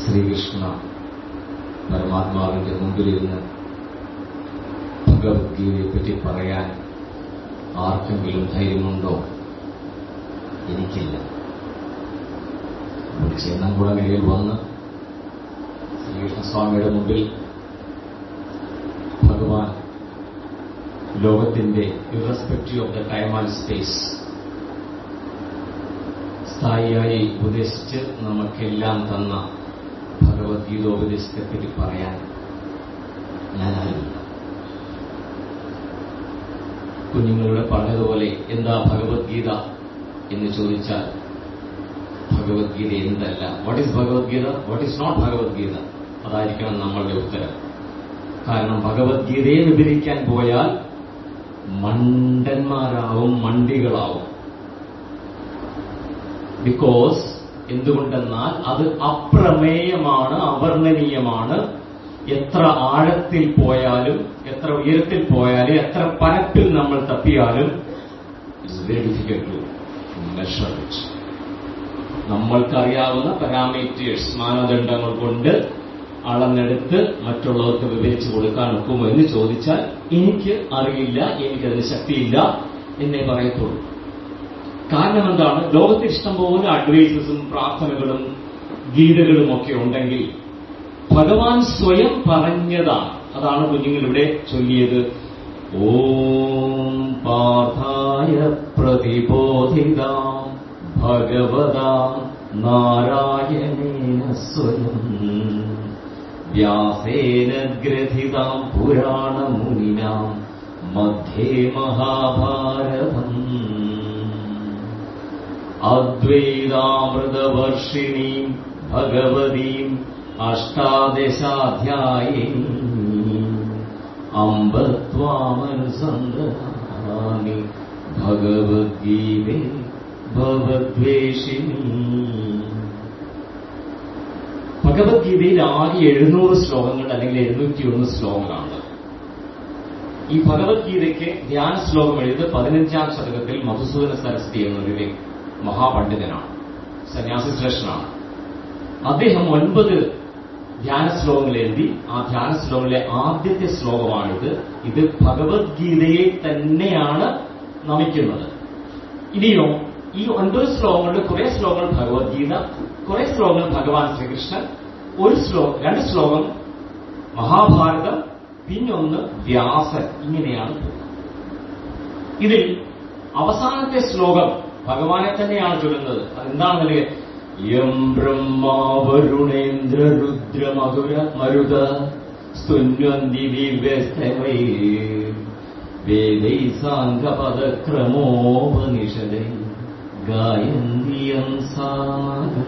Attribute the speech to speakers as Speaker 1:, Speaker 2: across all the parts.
Speaker 1: ശ്രീകൃഷ്ണ പരമാത്മാവിന്റെ മുമ്പിലിരുന്ന് ഭഗവത്ഗീതയെ പറ്റി പറയാൻ ആർക്കെങ്കിലും ധൈര്യമുണ്ടോ എനിക്കില്ല ചെന്നംകുളങ്ങരയിൽ വന്ന് ശ്രീകൃഷ്ണസ്വാമിയുടെ മുമ്പിൽ ഭഗവാൻ ലോകത്തിന്റെ irrespective of the time and space സ്ഥായിയായി ഉപദേശിച്ച് നമുക്കെല്ലാം തന്ന ഭഗവത്ഗീത ഉപദേശത്തെപ്പറ്റി പറയാൻ ഞാനാരുമില്ല കുഞ്ഞുങ്ങളുടെ പറഞ്ഞതുപോലെ എന്താ ഭഗവത്ഗീത എന്ന് ചോദിച്ചാൽ ഭഗവത്ഗീത എന്തല്ല what is Bhagavad Gita what is not Bhagavad Gita അതായിരിക്കണം നമ്മളുടെ ഉത്തരം കാരണം ഭഗവത്ഗീതയെ വിവരിക്കാൻ പോയാൽ മണ്ടന്മാരാവും മണ്ടികളാവും ബിക്കോസ് എന്തുകൊണ്ടെന്നാൽ അത് അപ്രമേയമാണ് അവർണ്ണനീയമാണ് എത്ര ആഴത്തിൽ പോയാലും എത്ര ഉയരത്തിൽ പോയാലും എത്ര പരപ്പിൽ നമ്മൾ തപ്പിയാലും it's very difficult to measure it നമ്മൾക്കറിയാവുന്ന പാരാമീറ്റേഴ്സ് മാനദണ്ഡങ്ങൾ കൊണ്ട് അളന്നെടുത്ത് മറ്റുള്ളവർക്ക് വിവരിച്ചു കൊടുക്കാൻ ഒക്കുമോ എന്ന് ചോദിച്ചാൽ എനിക്ക് അറിയില്ല എനിക്കതിന് ശക്തിയില്ല എന്നേ പറയത്തുള്ളൂ കാരണം എന്താണ് ലോകത്ത് ഇഷ്ടംപോലെ അഡ്വൈസസും പ്രാർത്ഥനകളും ഗീതകളും ഒക്കെ ഉണ്ടെങ്കിൽ ഭഗവാൻ സ്വയം പറഞ്ഞതാണ് അതാണ് കുഞ്ഞുങ്ങൾ ഇവിടെ ചൊല്ലിയത് ഓം പാർത്ഥായ പ്രതിബോധിതാം ഭഗവതാ നാരായണേന സ്വയം വ്യാസേന ഗ്രഥിതാം പുരാണമുനിനാം മധ്യേ മഹാഭാരതം അദ്വൈതാമൃതവർഷിണീം ഭഗവതീം അഷ്ടാദശാധ്യായിനീ അമ്പത്വാമനുസന്ധാനി ഭഗവത്ഗീതേ ഭവദ്വേഷിണി ഭഗവത്ഗീതയിൽ ആകെ എഴുന്നൂറ് ശ്ലോകങ്ങൾ അല്ലെങ്കിൽ എഴുന്നൂറ്റിയൊന്ന് ശ്ലോകങ്ങളാണ് ഈ ഭഗവത്ഗീതയ്ക്ക് ധ്യാന ശ്ലോകം എഴുതി പതിനഞ്ചാം ശതകത്തിൽ മധുസൂദന സരസ്വതി എന്നൊരു വ്യക്തി മഹാപണ്ഡിതനാണ് സന്യാസി ശ്രേഷ്ഠനാണ് അദ്ദേഹം ഒൻപത് ധ്യാന ശ്ലോകങ്ങൾ എഴുതി ആ ധ്യാന ശ്ലോകങ്ങളിലെ ആദ്യത്തെ ശ്ലോകമാണിത് ഇത് ഭഗവത്ഗീതയെ തന്നെയാണ് നമിക്കുന്നത് ഇനിയോ ഈ ഒൻപത് ശ്ലോകങ്ങളുടെ കുറെ ശ്ലോകങ്ങൾ ഭഗവത്ഗീത കുറെ ശ്ലോകങ്ങൾ ഭഗവാൻ ശ്രീകൃഷ്ണൻ ഒരു ശ്ലോകം രണ്ട് ശ്ലോകം മഹാഭാരതം പിന്നൊന്ന് വ്യാസൻ ഇങ്ങനെയാണ് ഇതിൽ അവസാനത്തെ ശ്ലോകം ഭഗവാനെ തന്നെയാണ് ചൊല്ലുന്നത് അതെന്താണെന്നല്ലേ യം ബ്രഹ്മാവരുണേന്ദ്ര രുദ്ര മധുര മരുത സ്തുന്വന്തി ദിവ്യസ്തവൈ വേദൈ സാംഗപദക്രമോപനിഷദൈ ഗായന്തിയം സാഗ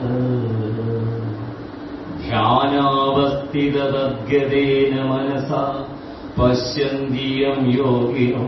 Speaker 1: ധ്യാനാവസ്ഥിതദ്ഗതേന മനസാ പശ്യന്തിയം യോഗിനോ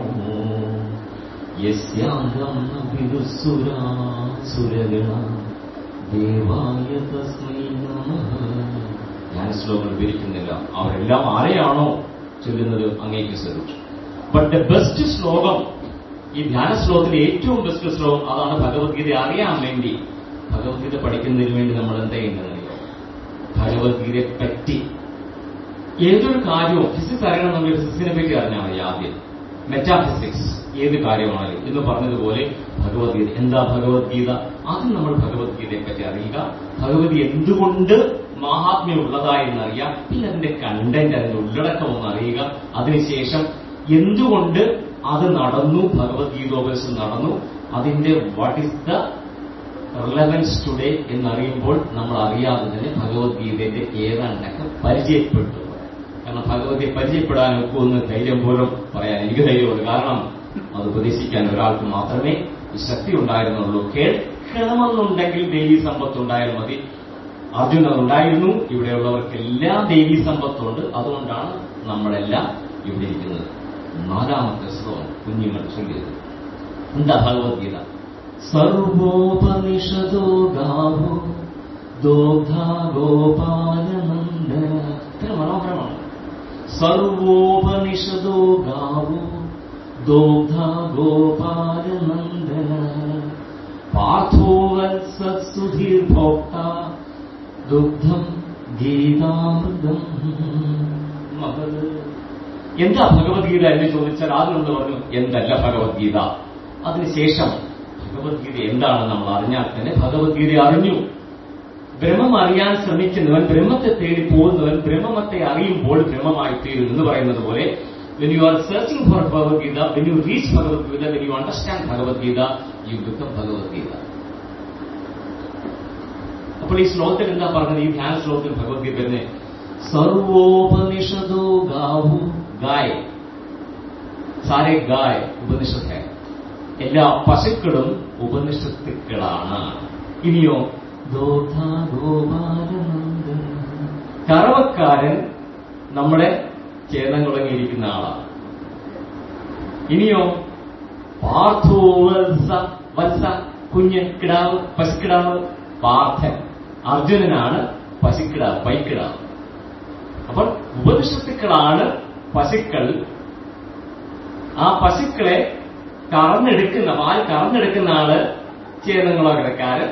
Speaker 1: യസ്യാന്തം വിദുസുരാസുരഗണ ദേവായ തസ്മൈ നമഃ ഞാൻ ശ്ലോകങ്ങൾ വിവരിക്കുന്നില്ല അവരെല്ലാം ആരെയാണോ ചൊല്ലുന്നത് അങ്ങേക്ക് സ്വരൂപിച്ചു ബട്ട് ദ ബെസ്റ്റ് ശ്ലോകം ഈ ധ്യാന ശ്ലോകത്തിലെ ഏറ്റവും ബെസ്റ്റ് ശ്ലോകം അതാണ് ഭഗവത്ഗീത അറിയാൻ വേണ്ടി ഭഗവത്ഗീത പഠിക്കുന്നതിന് വേണ്ടി നമ്മൾ എന്താ ചെയ്യുന്നതറിയോ ഭഗവത്ഗീതയെ പറ്റി ഏതൊരു കാര്യവും ഫിസിക്സ് അറിയണമെങ്കിൽ ഫിസിക്സിനെ പറ്റി അറിഞ്ഞാൽ മതി ആദ്യം മെറ്റാഫിസിക്സ് ഏത് കാര്യമാണെങ്കിലും എന്ന് പറഞ്ഞതുപോലെ ഭഗവത്ഗീത എന്താ ഭഗവത്ഗീത ആദ്യം നമ്മൾ ഭഗവത്ഗീതയെ പറ്റി അറിയുക ഭഗവതി എന്തുകൊണ്ട് മാഹാത്മ്യമുള്ളതായി എന്നറിയാം പിന്നെ അതിന്റെ കണ്ടന്റ് അതിന്റെ ഉള്ളടക്കം ഒന്ന് അറിയുക അതിനുശേഷം എന്തുകൊണ്ട് അത് നടന്നു ഭഗവത്ഗീതോപദേശം നടന്നു അതിന്റെ what is the relevance today എന്നറിയുമ്പോൾ നമ്മൾ അറിയാതെ തന്നെ ഭഗവത്ഗീതയുടെ ഏതാണ്ടൊക്കെ പരിചയപ്പെട്ടു കാരണം ഭഗവതിയെ പരിചയപ്പെടാൻ ഒക്കുമെന്ന് ധൈര്യം പോലും പറയാൻ എനിക്ക് ധൈര്യമുണ്ട് കാരണം അത് ഉപദേശിക്കാൻ ഒരാൾക്ക് മാത്രമേ ഈ ശക്തി ഉണ്ടായിരുന്നുള്ളൂ കേൾക്കണമെന്നുണ്ടെങ്കിൽ ദേവി സമ്പത്ത് ഉണ്ടായാൽ മതി അർജുന ഉണ്ടായിരുന്നു ഇവിടെയുള്ളവർക്കെല്ലാം ദേവി സമ്പത്തുണ്ട് അതുകൊണ്ടാണ് നമ്മളെല്ലാം ഇവിടെ ഇരിക്കുന്നത് നാലാമത്തെ ശ്ലോകം കുഞ്ഞുങ്ങൾ ചൊല്ലിയത് എന്താ ഭഗവത്ഗീത സർവോപനിഷദോ ഗാവോ ദോഗ്ധാ ഗോപാലനന്ദന ഇത്ര മനോഹരമാണ് സർവോപനിഷദോ ഗാവോ ദോഗ്ധാ ഗോപാലനന്ദന പാർത്ഥോ വത്സുധീർഭോക്ത ദുഗ്ധം ഗീതാമൃതം മഹത് എന്താ ഭഗവത്ഗീത എന്ന് ചോദിച്ചാൽ ആദ്യം നമ്മൾ പറഞ്ഞു എന്തല്ല ഭഗവത്ഗീത അതിനുശേഷം ഭഗവത്ഗീത എന്താണെന്ന് നമ്മൾ അറിഞ്ഞാൽ തന്നെ ഭഗവത്ഗീത അറിഞ്ഞു ബ്രഹ്മം അറിയാൻ ശ്രമിക്കുന്നവൻ ബ്രഹ്മത്തെ തേടി പോകുന്നവൻ ബ്രഹ്മത്തെ അറിയുമ്പോൾ ബ്രഹ്മമായി തീരും എന്ന് പറയുന്നത് പോലെ when you are searching for Bhagavad Gita, when you reach Bhagavad Gita, when you understand Bhagavad Gita, you become Bhagavad Gita. അപ്പോൾ ഈ ശ്ലോകത്തിൽ എന്താ പറഞ്ഞത് ഈ ധ്യാന ശ്ലോകത്തിൽ ഭഗവത്ഗീത തന്നെ സർവോപനിഷദോ ഗാവു ഗായ് സാരെ ഗായ് ഉപനിഷത്ത് ഹേ. എല്ലാ പശുക്കളും ഉപനിഷത്തുക്കളാണ് ഇനിയോ ദോധ ഗോപാലനന്ദൻ കറവക്കാരൻ നമ്മുടെ ചേതംകുളങ്ങിയിരിക്കുന്ന ആളാണ് ഇനിയോ പാർത്ഥോ വത്സ വത്സ കുഞ്ഞ് കിടാവ് പശുക്കിടാവ് പാർത്ഥൻ അർജുനനാണ് പശുക്കിടാവ് പൈക്കിടാവ് അപ്പോൾ ഉപനിഷത്തുക്കളാണ് പശുക്കൾ ആ പശുക്കളെ കറന്നെടുക്കുന്ന പാൽ കറന്നെടുക്കുന്ന ആള് ചേതങ്ങളകരക്കാരൻ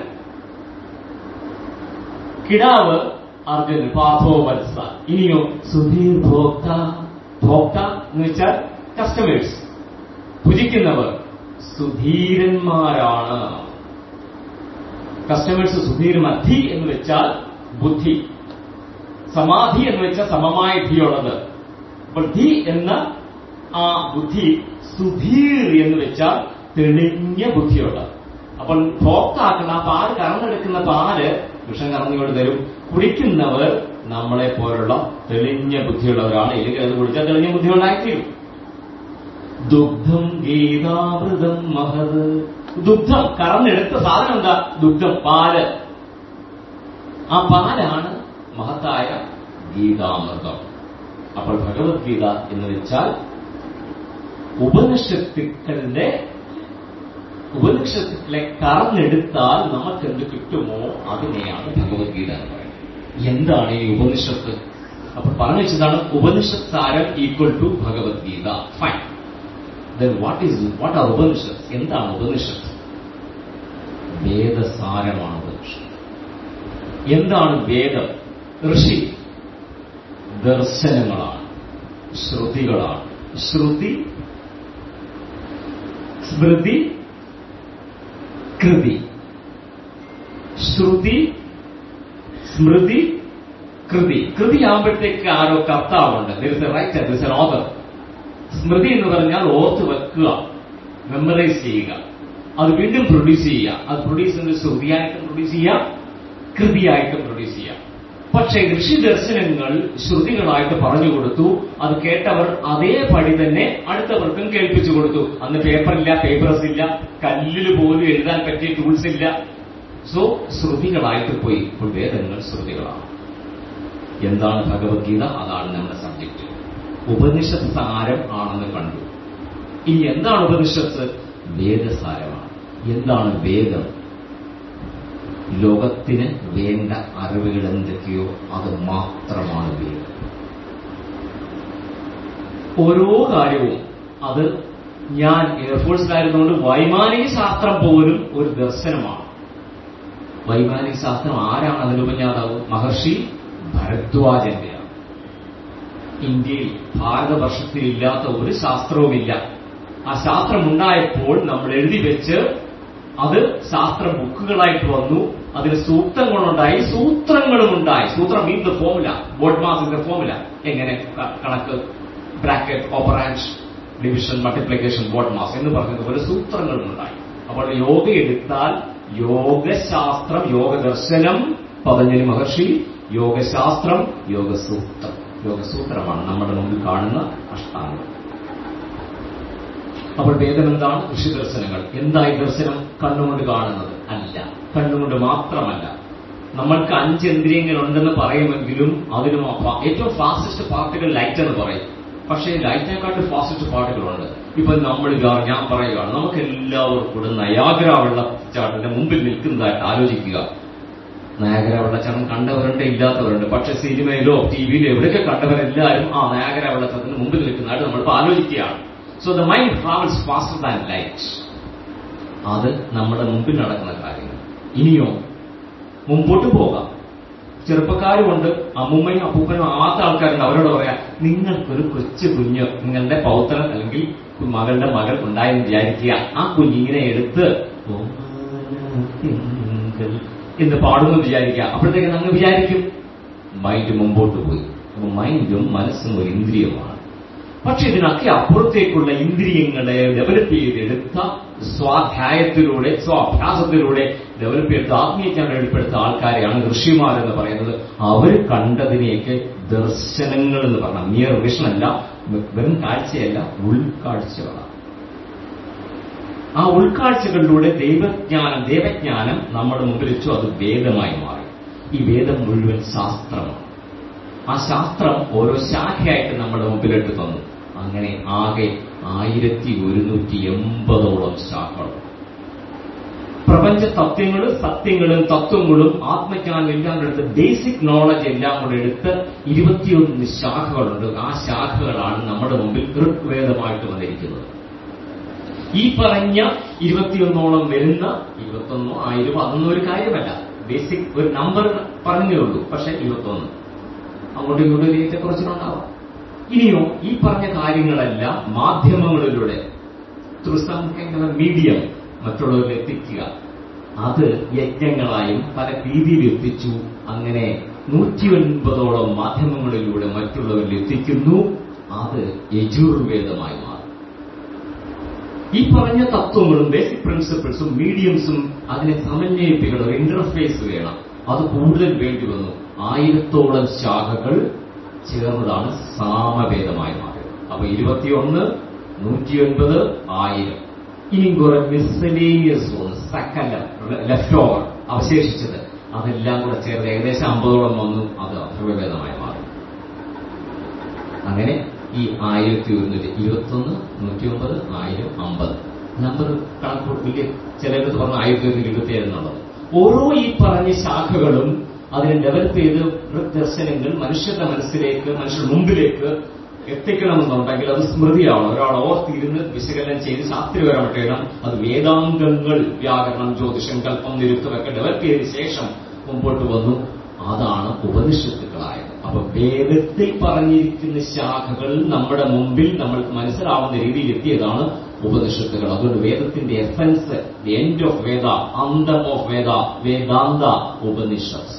Speaker 1: കിടാവ് അർജുനൻ പാർത്ഥോ വത്സ ഇനിയോ സുധീർ ഭോക്ത ഭോക്ത എന്ന് വെച്ചാൽ കസ്റ്റമേഴ്സ് ഭുജിക്കുന്നവർ സുധീരന്മാരാണ് കസ്റ്റമേഴ്സ് സുധീരൻ അധി എന്ന് വെച്ചാൽ ബുദ്ധി സമാധി എന്ന് വെച്ചാൽ സമമായ ധിയുള്ളത് അപ്പോൾ ധി എന്ന ആ ബുദ്ധി സുധീർ എന്ന് വെച്ചാൽ തെളിഞ്ഞ ബുദ്ധിയുള്ള അപ്പോൾ ഭോക്താക്കൾ ആ പാല് കറന്നെടുക്കുന്ന പാല് വിഷം കറന്നുകൊണ്ട് തരും കുടിക്കുന്നവർ നമ്മളെ പോലുള്ള തെളിഞ്ഞ ബുദ്ധിയുള്ളവരാണ് ഇല്ലെങ്കിൽ അത് കുടിച്ചാൽ തെളിഞ്ഞ ബുദ്ധി ഉണ്ടായിത്തീരും ദുഗ്ധം ഗീതാമൃതം മഹത് ദുഗ്ധം കറന്നെടുത്ത സാധനം എന്താ ദുഗ്ധം പാല് ആ പാലാണ് മഹത്തായ ഗീതാമൃതം അപ്പോൾ ഭഗവത്ഗീത എന്ന് വെച്ചാൽ ഉപനിഷത്തുക്കളുടെ ഉപനിഷത്തുക്കളെ കറന്നെടുത്താൽ നമുക്ക് എന്ത് കിട്ടുമോ അതിനെയാണ് ഭഗവത്ഗീത എന്ന് പറയുന്നത് എന്താണ് ഈ ഉപനിഷത്ത് അപ്പൊ പറഞ്ഞു വെച്ചതാണ് ഉപനിഷത്ത് സാരം equal to Bhagavad Gita fine then what is what are Upanishad എന്താണ് ഉപനിഷത്ത് വേദസാരമാണ് ഉപനിഷത്ത് എന്താണ് വേദം ഋഷി ദർശനങ്ങളാണ് ശ്രുതികളാണ് ശ്രുതി സ്മൃതി കൃതി ശ്രുതി സ്മൃതി കൃതി കൃതി ആകുമ്പോഴത്തേക്ക് ആരോ കർത്താവുണ്ട് this a writer this an author സ്മൃതി എന്ന് പറഞ്ഞാൽ ഓർത്ത് വെക്കുക മെമ്മറൈസ് ചെയ്യുക അത് വീണ്ടും പ്രൊഡ്യൂസ് ചെയ്യുക അത് പ്രൊഡ്യൂസ് ചെയ്യുന്നത് ശ്രുതിയായിട്ടും പ്രൊഡ്യൂസ് ചെയ്യുക കൃതിയായിട്ടും പ്രൊഡ്യൂസ് ചെയ്യുക പക്ഷേ ഋഷി ദർശനങ്ങൾ ശ്രുതികളായിട്ട് പറഞ്ഞു കൊടുത്തു അത് കേട്ടവർ അതേപടി തന്നെ അടുത്തവർക്കും കേൾപ്പിച്ചു കൊടുത്തു അന്ന് പേപ്പറില്ല പേപ്പേഴ്സ് ഇല്ല കല്ലിൽ പോലും എഴുതാൻ പറ്റിയ ടൂൾസ് ഇല്ല സോ ശ്രുതികളായിട്ട് പോയി ഇപ്പോൾ വേദങ്ങൾ ശ്രുതികളാണ് എന്താണ് ഭഗവത്ഗീത അതാണ് നമ്മുടെ സബ്ജക്റ്റ് ഉപനിഷത്ത് സാരം ആണെന്ന് കണ്ടു ഇനി എന്താണ് ഉപനിഷത്ത് വേദസാരമാണ് എന്താണ് വേദം ലോകത്തിന് വേണ്ട അറിവുകൾ എന്തൊക്കെയോ അത് മാത്രമാണ് വേദം ഓരോ കാര്യവും അത് ഞാൻ എയർഫോഴ്സിലായിരുന്നുകൊണ്ട് വൈമാനിക ശാസ്ത്രം പോലും ഒരു ദർശനമാണ് വൈമാനിക ശാസ്ത്രം ആരാണ് അതിനുപന്യാതാവ് മഹർഷി ഭരദ്വാജന്റെയാണ് ഇന്ത്യയിൽ ഭാരതവർഷത്തിൽ ഇല്ലാത്ത ഒരു ശാസ്ത്രവുമില്ല ആ ശാസ്ത്രം ഉണ്ടായപ്പോൾ നമ്മൾ എഴുതി വെച്ച് അത് ശാസ്ത്ര ബുക്കുകളായിട്ട് വന്നു അതിന് സൂത്രങ്ങളുണ്ടായി സൂത്രങ്ങളും ഉണ്ടായി സൂത്രം mean the formula BODMAS the formula എങ്ങനെ ക- കണക്ക് bracket operand division multiplication BODMAS എന്ന് പറഞ്ഞതുപോലെ സൂത്രങ്ങളും ഉണ്ടായി അപ്പോൾ യോഗ എടുത്താൽ യോഗശാസ്ത്രം യോഗദർശനം പതഞ്ജലി മഹർഷി യോഗശാസ്ത്രം യോഗസൂത്രം യോഗസൂത്രമാണ് നമ്മുടെ മുമ്പിൽ കാണുന്ന അഷ്ടാംഗം അപ്പോൾ വേദം എന്താണ് ഋഷി ദർശനങ്ങൾ എന്തായി ദർശനം കണ്ണുകൊണ്ട് കാണുന്നത് അല്ല കണ്ണുകൊണ്ട് മാത്രമല്ല നമ്മൾക്ക് അഞ്ച് ഇന്ദ്രിയങ്ങൾ ഉണ്ടെന്ന് പറയുമെങ്കിലും അതിനും അപ്പ- ഏറ്റവും ഫാസ്റ്റസ്റ്റ് പാർട്ടികൾ ലൈറ്റ് എന്ന് പറയും പക്ഷേ ലൈറ്റിനെക്കാട്ടും ഫാസ്റ്റസ്റ്റ് പാർട്ടികളുണ്ട് ഇപ്പൊ നമ്മൾ ഇതാ ഞാൻ പറയുകയാണ് നമുക്ക് എല്ലാവർക്കും കൂടെ നയാഗ്ര വെള്ളച്ചാട്ടത്തിന്റെ മുമ്പിൽ നിൽക്കുന്നതായിട്ട് ആലോചിക്കുക നയാഗ്ര വെള്ളച്ചാട്ടം കണ്ടവരുണ്ട് ഇല്ലാത്തവരുണ്ട് പക്ഷെ സിനിമയിലോ ടി വിയിലോ എവിടെയൊക്കെ കണ്ടവരെല്ലാവരും ആ നയാഗ്ര വെള്ളച്ചാട്ടത്തിന് മുമ്പിൽ നിൽക്കുന്നതായിട്ട് നമ്മളിപ്പോൾ ആലോചിക്കുകയാണ് so the mind travels faster than light അത് നമ്മുടെ മുമ്പിൽ നടക്കുന്ന കാര്യങ്ങൾ ഇനിയോ മുമ്പോട്ട് പോകാം ചെറുപ്പക്കാരുമുണ്ട് അമ്മുമ്മയും അപ്പൂപ്പനും ആവാത്ത ആൾക്കാരുണ്ട് അവരോട് പറയാം നിങ്ങൾക്കൊരു കൊച്ചു കുഞ്ഞ് നിങ്ങളുടെ പൗത്രൻ അല്ലെങ്കിൽ മകളുടെ മകൾ ഉണ്ടായെന്ന് വിചാരിക്കുക ആ കുഞ്ഞിനെ എടുത്ത് ഓമനത്തിങ്കൾ എന്ന് പാടുമെന്ന് വിചാരിക്കുക അപ്പോഴത്തേക്ക് അങ്ങ് വിചാരിക്കും മൈൻഡ് മുമ്പോട്ട് പോയി അപ്പൊ മൈൻഡും മനസ്സും ഒരു ഇന്ദ്രിയമാണ് പക്ഷെ ഇതിനൊക്കെ അപ്പുറത്തേക്കുള്ള ഇന്ദ്രിയങ്ങളെ ഡെവലപ്പ് ചെയ്തെടുത്ത സ്വാധ്യായത്തിലൂടെ സ്വാഭ്യാസത്തിലൂടെ ഡെവലപ്പ് ചെയ്തെടുത്ത ആത്മീയജ്ഞാനം ഡെവലപ്പെടുത്ത ആൾക്കാരെയാണ് ഋഷിമാരെന്ന് പറയുന്നത് അവർ കണ്ടതിനെയൊക്കെ ദർശനങ്ങൾ എന്ന് പറഞ്ഞാൽ മിയർ വിഷൻ അല്ല വെറും കാഴ്ചയല്ല ഉൾക്കാഴ്ചകളാണ് ആ ഉൾക്കാഴ്ചകളിലൂടെ ദൈവജ്ഞാനം ദേവജ്ഞാനം നമ്മുടെ മുമ്പിൽ വെച്ചു അത് വേദമായി മാറി ഈ വേദം മുഴുവൻ ശാസ്ത്രമാണ് ആ ശാസ്ത്രം ഓരോ ശാഖയായിട്ട് നമ്മുടെ മുമ്പിലിട്ട് തന്നു അങ്ങനെ ആകെ ആയിരത്തി ഒരുന്നൂറ്റി എൺപതോളം ശാഖകൾ പ്രപഞ്ച തത്വങ്ങളും സത്യങ്ങളും തത്വങ്ങളും ആത്മജ്ഞാനം എല്ലാം കൂടെ എടുത്ത് ബേസിക് നോളജ് എല്ലാം കൂടെ എടുത്ത് ഇരുപത്തിയൊന്ന് ശാഖകളുണ്ട് ആ ശാഖകളാണ് നമ്മുടെ മുമ്പിൽ ഋഗ്വേദമായിട്ട് വന്നിരിക്കുന്നത് ഈ പറഞ്ഞ ഇരുപത്തിയൊന്നോളം വരുന്ന ഇരുപത്തൊന്നോ ആയിരം അതൊന്നും ഒരു കാര്യമല്ല ബേസിക് ഒരു നമ്പർ പറഞ്ഞേ ഉള്ളൂ പക്ഷെ ഇരുപത്തൊന്ന് അങ്ങോട്ടും ഇങ്ങോട്ടും ഒരു ഏറ്റക്കുറച്ചിലുണ്ടാവാം ഇനിയോ ഈ പറഞ്ഞ കാര്യങ്ങളെല്ലാം മാധ്യമങ്ങളിലൂടെ ത്രൂ സം കൈൻഡ് മീഡിയം മറ്റുള്ളവരിൽ എത്തിക്കുക അത് യജ്ഞങ്ങളായും പല രീതിയിൽ എത്തിച്ചു അങ്ങനെ നൂറ്റിയൊൻപതോളം മാധ്യമങ്ങളിലൂടെ മറ്റുള്ളവരിൽ എത്തിക്കുന്നു അത് യജുർവേദമായി മാറി ഈ പറഞ്ഞ തത്വങ്ങളും ബേസിക് പ്രിൻസിപ്പിൾസും മീഡിയംസും അതിനെ സമന്വയിപ്പിക്കണം ഒരു ഇന്റർഫേസ് വേണം അത് കൂടുതൽ വേണ്ടി വന്നു ആയിരത്തോളം ശാഖകൾ ചേർന്നതാണ് സാമവേദമായി മാറിയത് അപ്പൊ ഇരുപത്തിയൊന്ന് നൂറ്റിയൊൻപത് ആയിരം ഇനി കുറെ മിസ്സലേനിയസ് സക്കല ലെഫ്റ്റ് ഓവർ അവശേഷിച്ചത് അതെല്ലാം കൂടെ ചേർന്ന് ഏകദേശം അമ്പതോളം വന്നു അത് അഥർവവേദമായി മാറി അങ്ങനെ ഈ ആയിരത്തി ഒരുന്നൂറ്റി ഇരുപത്തൊന്ന് നൂറ്റി ഒമ്പത് ആയിരം അമ്പത് നമ്പർ കണക്ക് വലിയ ചിലർക്ക് പറഞ്ഞു ആയിരത്തി ഒരുന്നൂറ്റി ഇരുപത്തി ഏഴ് എന്നുള്ളത് ഓരോ ഈ പറഞ്ഞ ശാഖകളും അതിനെ ഡെവലപ്പ് ചെയ്ത് ദർശനങ്ങൾ മനുഷ്യരുടെ മനസ്സിലേക്ക് മനുഷ്യരുടെ മുമ്പിലേക്ക് എത്തിക്കണമെന്നുണ്ടെങ്കിൽ അത് സ്മൃതിയാവണം ഒരാൾ ഓർത്തിരുന്ന് വിശകലനം ചെയ്ത് ശാസ്ത്രീയപരമായിട്ട് വേണം അത് വേദാംഗങ്ങൾ വ്യാകരണം ജ്യോതിഷം കൽപ്പം നിരുത്തമൊക്കെ ഡെവലപ്പ് ചെയ്തതിനു ശേഷം മുമ്പോട്ട് വന്നു അതാണ് ഉപനിഷത്തുക്കളായത് അപ്പൊ വേദത്തിൽ പറഞ്ഞിരിക്കുന്ന ശാഖകൾ നമ്മുടെ മുമ്പിൽ നമ്മൾക്ക് മനസ്സിലാവുന്ന രീതിയിൽ എത്തിയതാണ് ഉപനിഷത്തുകൾ അതുകൊണ്ട് വേദത്തിന്റെ essence the end of Veda അന്തം ഓഫ് വേദ വേദാന്ത ഉപനിഷത്ത്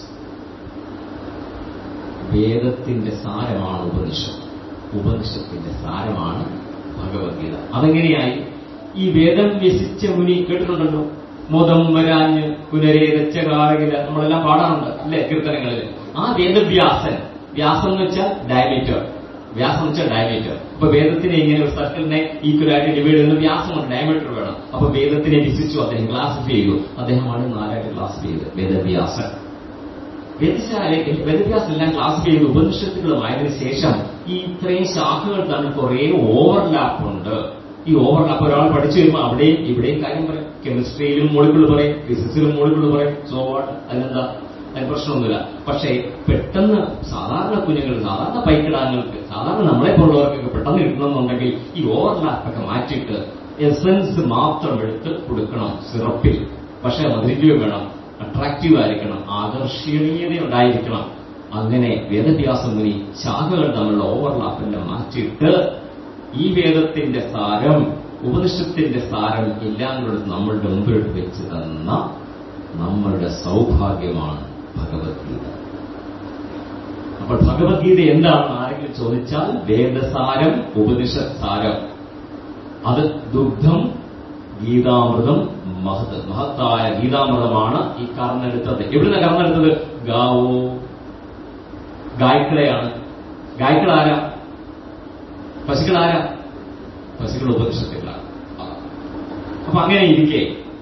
Speaker 1: വേദത്തിന്റെ സാരമാണ് ഉപനിഷത്ത് ഉപനിഷത്തിന്റെ സാരമാണ് ഭഗവത്ഗീത അതെങ്ങനെയായി ഈ വേദം വ്യസിച്ച മുനി കേട്ടിട്ടുണ്ടല്ലോ മോദം വരാഞ്ഞ് പുനരേതച്ച കാറകില നമ്മളെല്ലാം പാടാറുണ്ട് അല്ലേ കീർത്തനങ്ങളിൽ ആ വേദവ്യാസൻ വ്യാസം എന്ന് വെച്ചാൽ ഡയമീറ്റർ വ്യാസം എന്ന് വെച്ചാൽ ഡയമീറ്റർ അപ്പൊ വേദത്തിനെ ഇങ്ങനെ ഒരു സർക്കിളിനെ ഈക്വലായിട്ട് ഡിവൈഡ് ചെയ്യുന്ന വ്യാസമുണ്ട് ഡയമീറ്റർ വേണം അപ്പൊ വേദത്തിനെ വിസിച്ചു അദ്ദേഹം ക്ലാസിഫൈ ചെയ്തു അദ്ദേഹമാണ് നാലായിട്ട് ക്ലാസിഫൈ ചെയ്തത് വേദവ്യാസൻ വേദശാല വേദവ്യാസം എല്ലാം ക്ലാസിഫൈ ചെയ്ത് ഉപനിഷത്തുകളുമായതിനു ശേഷം ഈ ഇത്രയും ശാഖകൾ തമ്മിൽ കുറെ ഓവർലാപ്പ് ഉണ്ട് ഈ ഓവർലാപ്പ് ഒരാൾ പഠിച്ചു വരുമ്പോൾ അവിടെയും ഇവിടെയും കാര്യം പറയും കെമിസ്ട്രിയിലും മോളിക്കുൾ പറയും ഫിസിക്സിലും മോളിക്കുൾ പറയും സോ വാട്ട് അതിനെന്താ അതിന് പ്രശ്നമൊന്നുമില്ല പക്ഷേ പെട്ടെന്ന് സാധാരണ കുഞ്ഞുങ്ങൾ സാധാരണ പൈക്കിടാങ്ങൾക്ക് സാധാരണ നമ്മളെ പോലുള്ളവർക്കൊക്കെ പെട്ടെന്ന് കിട്ടണമെന്നുണ്ടെങ്കിൽ ഈ ഓവർലാപ്പൊക്കെ മാറ്റിയിട്ട് എസൻസ് മാത്രം എടുത്ത് കൊടുക്കണം സിറപ്പിൽ പക്ഷെ മധുരിക്കുകയും വേണം അട്രാക്റ്റീവ് ആയിരിക്കണം ആകർഷണീയത ഉണ്ടായിരിക്കണം അങ്ങനെ വേദവ്യാസം മുനി ശാഖകൾ തമ്മിലുള്ള ഓവർലാപ്പെല്ലാം മാറ്റിയിട്ട് ഈ വേദത്തിന്റെ സാരം ഉപനിഷത്തിന്റെ സാരം എല്ലാം കൂടെ നമ്മളുടെ മുമ്പിലോട്ട് വെച്ച് തന്ന നമ്മളുടെ സൗഭാഗ്യമാണ് ഭഗവത്ഗീത അപ്പോൾ ഭഗവത്ഗീത എന്താണെന്ന് ആരെങ്കിലും ചോദിച്ചാൽ വേദസാരം ഉപനിഷത് സാരം അത് ദുഗ്ധം ഗീതാമൃതം മഹത് മഹത്തായ ഗീതാമൃതമാണ് ഈ കർന്നെടുത്തത് എവിടുന്ന കർന്നെടുത്തത് ഗാവോ ഗായ്ക്കളെയാണ് ഗായ്ക്കളാരാ പശുക്കളാരാ പശുക്കൾ ഉപനിഷത്തുകളാണ് അപ്പൊ അങ്ങനെ ഇരിക്കെ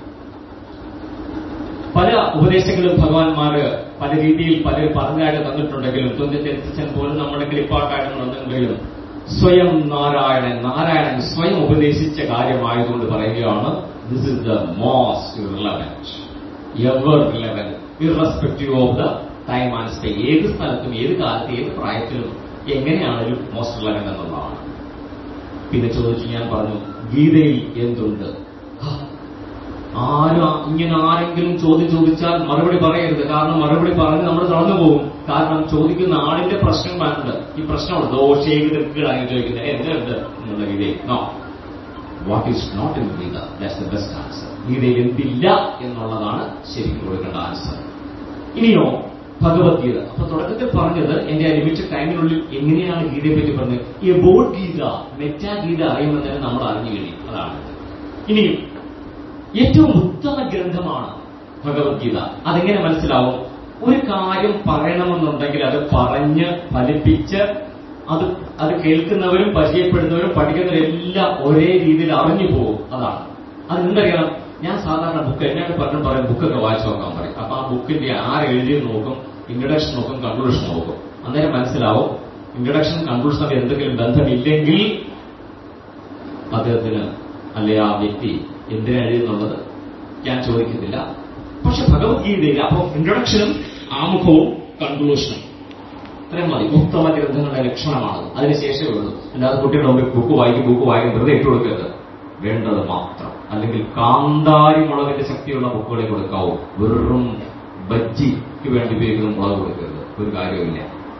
Speaker 1: പല ഉപദേശങ്ങളും ഭഗവാന്മാര് പല രീതിയിൽ പലരും പറഞ്ഞായിട്ട് തന്നിട്ടുണ്ടെങ്കിലും തുഞ്ചൻ പോലും നമ്മുടെ കിളിപ്പാട്ടായിട്ട് തന്നിട്ടുണ്ടെങ്കിലും സ്വയം നാരായണൻ നാരായണൻ സ്വയം ഉപദേശിച്ച കാര്യമായതുകൊണ്ട് പറയുകയാണ് this is the most relevant ever relevant irrespective of the time and stay ഏത് സ്ഥലത്തും ഏത് കാലത്ത് ഏത് പ്രായത്തിലും എങ്ങനെയാണെങ്കിലും മോസ്റ്റ് റിലവൻറ്റ് എന്നുള്ളതാണ് പിന്നെ ചോദിച്ചു ഞാൻ പറഞ്ഞു ഗീതയിൽ എന്തുണ്ട് ആരും ആ- ഇങ്ങനെ ആരെങ്കിലും ചോദ്യം ചോദിച്ചാൽ മറുപടി പറയരുത് കാരണം മറുപടി പറഞ്ഞ് നമ്മൾ തളർന്നു പോകും കാരണം ചോദിക്കുന്ന ആളിന്റെ പ്രശ്നം വേണ്ടത് ഈ പ്രശ്നമുണ്ട് ദോഷയും തെക്കുകളായി ചോദിക്കുന്നത് എന്തുണ്ട് എന്നുള്ള ഗീതയിൽ no what is not in Gita that's the best answer ഗീതയിൽ എന്തില്ല എന്നുള്ളതാണ് ശരിക്കും കൊടുക്കേണ്ട ആൻസർ ഇനിയോ ഭഗവത്ഗീത അപ്പൊ തുടക്കത്തിൽ പറഞ്ഞത് എന്റെ ആ ലിമിറ്റഡ് ടൈമിനുള്ളിൽ എങ്ങനെയാണ് ഗീതയെ പറ്റി പറഞ്ഞത് എബോട്ട് ഗീത മെറ്റാ ഗീത അറിയുമ്പോൾ തന്നെ നമ്മൾ അറിഞ്ഞു കഴിഞ്ഞു അതാണ് ഇനിയും ഏറ്റവും ഉത്തമ ഗ്രന്ഥമാണ് ഭഗവത്ഗീത അതെങ്ങനെ മനസ്സിലാവും ഒരു കാര്യം പറയണമെന്നുണ്ടെങ്കിൽ അത് പറഞ്ഞ് ഫലിപ്പിച്ച് അത് അത് കേൾക്കുന്നവരും പരിചയപ്പെടുന്നവരും പഠിക്കുന്നവരും എല്ലാം ഒരേ രീതിയിൽ അറിഞ്ഞു പോകും അതാണ് അതെന്തറിയണം ഞാൻ സാധാരണ ബുക്ക് എന്നോട് പറഞ്ഞു പറയും ബുക്കൊക്കെ വായിച്ചു നോക്കാൻ പറയും അപ്പൊ ആ ബുക്കിന്റെ ആര് എഴുതിയത് നോക്കും ഇൻട്രഡക്ഷൻ നോക്കും കൺക്ലൂഷൻ നോക്കും അന്നേരം മനസ്സിലാവും ഇൻട്രഡക്ഷൻ കൺക്ലൂഷൻ എന്തെങ്കിലും ബന്ധമില്ലെങ്കിൽ അദ്ദേഹത്തിന് അല്ലെ ആ വ്യക്തി എന്തിനാ എഴുതുന്നുള്ളത് ഞാൻ ചോദിക്കുന്നില്ല പക്ഷെ ഭഗവത്ഗീതയിൽ അപ്പോൾ ഇൻട്രൊഡക്ഷനും ആമുഖവും കൺക്ലൂഷനും ഇത്രയും മതി ഉത്തമ ഗ്രന്ഥങ്ങളുടെ ലക്ഷണമാണ് അതിനുശേഷമേ ഉള്ളൂ അല്ലാതെ കുട്ടികളുടെ മുമ്പിൽ ബുക്ക് വായിക്കും ബുക്ക് വായിക്കും വെറുതെ ഇട്ട് കൊടുക്കരുത് വേണ്ടത് മാത്രം അല്ലെങ്കിൽ കാന്താരി മുളകിന്റെ ശക്തിയുള്ള ബുക്കുകളെ കൊടുക്കാവൂ വെറും ബജ്ജിക്ക് വേണ്ടി ഉപയോഗിക്കുന്ന മുളക് കൊടുക്കരുത് ഒരു കാര്യമില്ല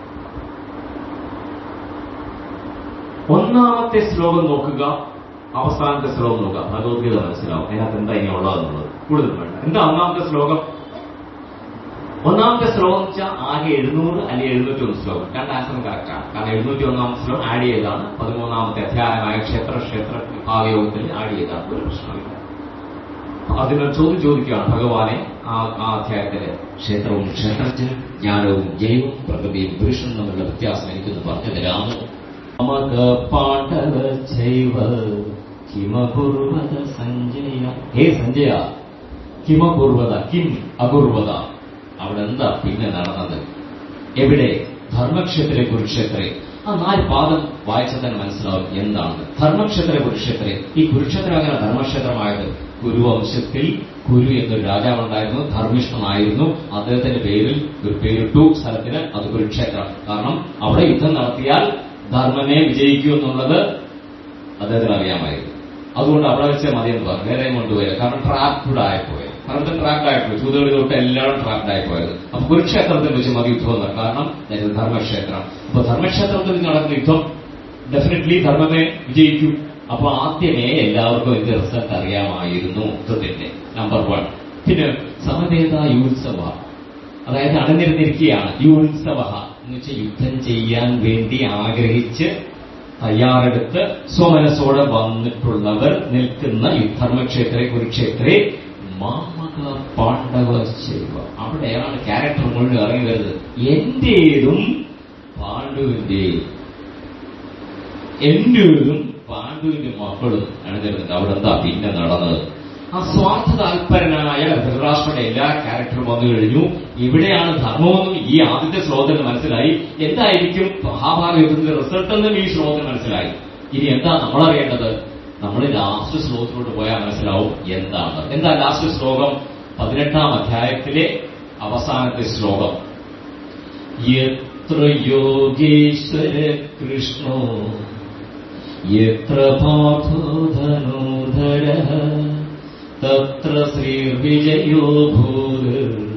Speaker 1: ഒന്നാമത്തെ ശ്ലോകം നോക്കുക അവസാനത്തെ ശ്ലോകം നോക്കുക ഭഗവത്ഗീത മനസ്സിലാവും അതിനകത്ത് എന്താ ഇനി ഉള്ളതെന്നുള്ളത് കൂടുതൽ വേണ്ട എന്താ ഒന്നാമത്തെ ശ്ലോകം ഒന്നാമത്തെ ശ്ലോകം എന്ന് വെച്ചാൽ ആകെ എഴുന്നൂറ് അല്ലെങ്കിൽ എഴുന്നൂറ്റി ഒന്ന് ശ്ലോകം രണ്ട് ആൻസറും കറക്റ്റാണ് കാരണം എഴുന്നൂറ്റി ഒന്നാമത്തെ ശ്ലോകം ആഡ് ചെയ്താണ് പതിമൂന്നാമത്തെ അധ്യായമായ ക്ഷേത്ര ക്ഷേത്ര ഭാഗയോഗത്തിൽ ആഡ് ചെയ്താണ് ഒരു പ്രശ്നമില്ല അതിന് ചോദ്യം ചോദിക്കുകയാണ് ഭഗവാനെ ആ ആ അധ്യായത്തിലെ ക്ഷേത്രവും ക്ഷേത്രജ്ഞനും ജ്ഞാനവും ജയവും പ്രകൃതിയും പുരുഷനും തമ്മിലുള്ള വ്യത്യാസം എനിക്കൊന്ന് പറഞ്ഞു തരാമോ മമക പാണ്ഡവ ചൈവ കിമപൂർവത സഞ്ജയ ഹേ സഞ്ജയ കിമപൂർവത കിം അപൂർവത അവിടെ എന്താ പിന്നെ നടന്നത് എവിടെ ധർമ്മക്ഷേത്രെ കുരുക്ഷേത്രെ ആ നാല് പാദം വായിച്ചാൽ തന്നെ മനസ്സിലാവും എന്താണ് ധർമ്മക്ഷേത്ര കുരുക്ഷേത്രെ ഈ കുരുക്ഷേത്രം അങ്ങനെ ധർമ്മക്ഷേത്രമായത് കുരുവംശത്തിൽ കുരു എന്നൊരു രാജാവുണ്ടായിരുന്നു ധർമ്മിഷ്ഠനായിരുന്നു അദ്ദേഹത്തിന്റെ പേരിൽ ഒരു പേരിട്ടു സ്ഥലത്തിന് അത് കുരുക്ഷേത്രം കാരണം അവിടെ യുദ്ധം നടത്തിയാൽ ധർമ്മനെ വിജയിക്കൂ എന്നുള്ളത് അദ്ദേഹത്തിന് അറിയാമായിരുന്നു അതുകൊണ്ട് അവിടെ വെച്ച് മതി എന്ന് പറഞ്ഞു വേറെ കൊണ്ടുപോയത് കാരണം ട്രാപ്ഡ് ആയിപ്പോയത് കാരണം ട്രാപ്ഡ് ആയിപ്പോയി ചൂതുകളി തൊട്ട് എല്ലാവരും ട്രാപ്ഡ് ആയിപ്പോയത് അപ്പൊ കുരുക്ഷേത്രത്തിൽ വെച്ച് മതി യുദ്ധം എന്ന് കാരണം that is ധർമ്മക്ഷേത്രം അപ്പൊ ധർമ്മക്ഷേത്രത്തിൽ നടക്കുന്ന യുദ്ധം ഡെഫിനറ്റ്ലി ധർമ്മമേ വിജയിക്കും അപ്പൊ ആദ്യമേ എല്ലാവർക്കും ഇതിന്റെ റിസൾട്ട് അറിയാമായിരുന്നു യുദ്ധത്തിന്റെ നമ്പർ വൺ പിന്നെ സമവേത യുത്സവ അതായത് അടഞ്ഞിരുന്നിരിക്കുകയാണ് യുത്സവ എന്ന് വെച്ചാൽ യുദ്ധം ചെയ്യാൻ വേണ്ടി ആഗ്രഹിച്ച് തയ്യാറെടുത്ത് സ്വമനസ്സോടെ വന്നിട്ടുള്ളവർ നിൽക്കുന്ന ഈ ധർമ്മക്ഷേത്രെ കുരുക്ഷേത്രെ മാമക പാണ്ഡവ ശൈവ അവിടെയാണ് ക്യാരക്ടർ മുഴുവൻ ഇറങ്ങി വരുന്നത് എന്റേതും പാണ്ഡുവിന്റെയും എന്റേതും പാണ്ഡുവിന്റെ മക്കളും അണിനിരുന്നത് അവിടെ എന്താ പിന്നെ നടന്നത് ആ സ്വാർത്ഥ താല്പരനായ ധൃതരാഷ്ട്രയുടെ എല്ലാ ക്യാരക്ടറും വന്നു കഴിഞ്ഞു ഇവിടെയാണ് ധർമ്മമെന്നും ഈ ആദ്യത്തെ ശ്ലോകത്തിന് മനസ്സിലായി എന്തായിരിക്കും മഹാഭാരത യുദ്ധത്തിന്റെ റിസൾട്ട് എന്നും ഈ ശ്ലോകത്തിന് മനസ്സിലായി ഇനി എന്താ നമ്മൾ അറിയേണ്ടത് നമ്മൾ ലാസ്റ്റ് ശ്ലോകത്തിലോട്ട് പോയാൽ മനസ്സിലാവും എന്താണ് എന്താ ലാസ്റ്റ് ശ്ലോകം പതിനെട്ടാം അധ്യായത്തിലെ അവസാനത്തെ ശ്ലോകം എത്ര യോഗേശ്വര കൃഷ്ണോ എത്ര പാർത്ഥോ ധനുധര തത്ര ശ്രീർവിജയോ ഭൂത്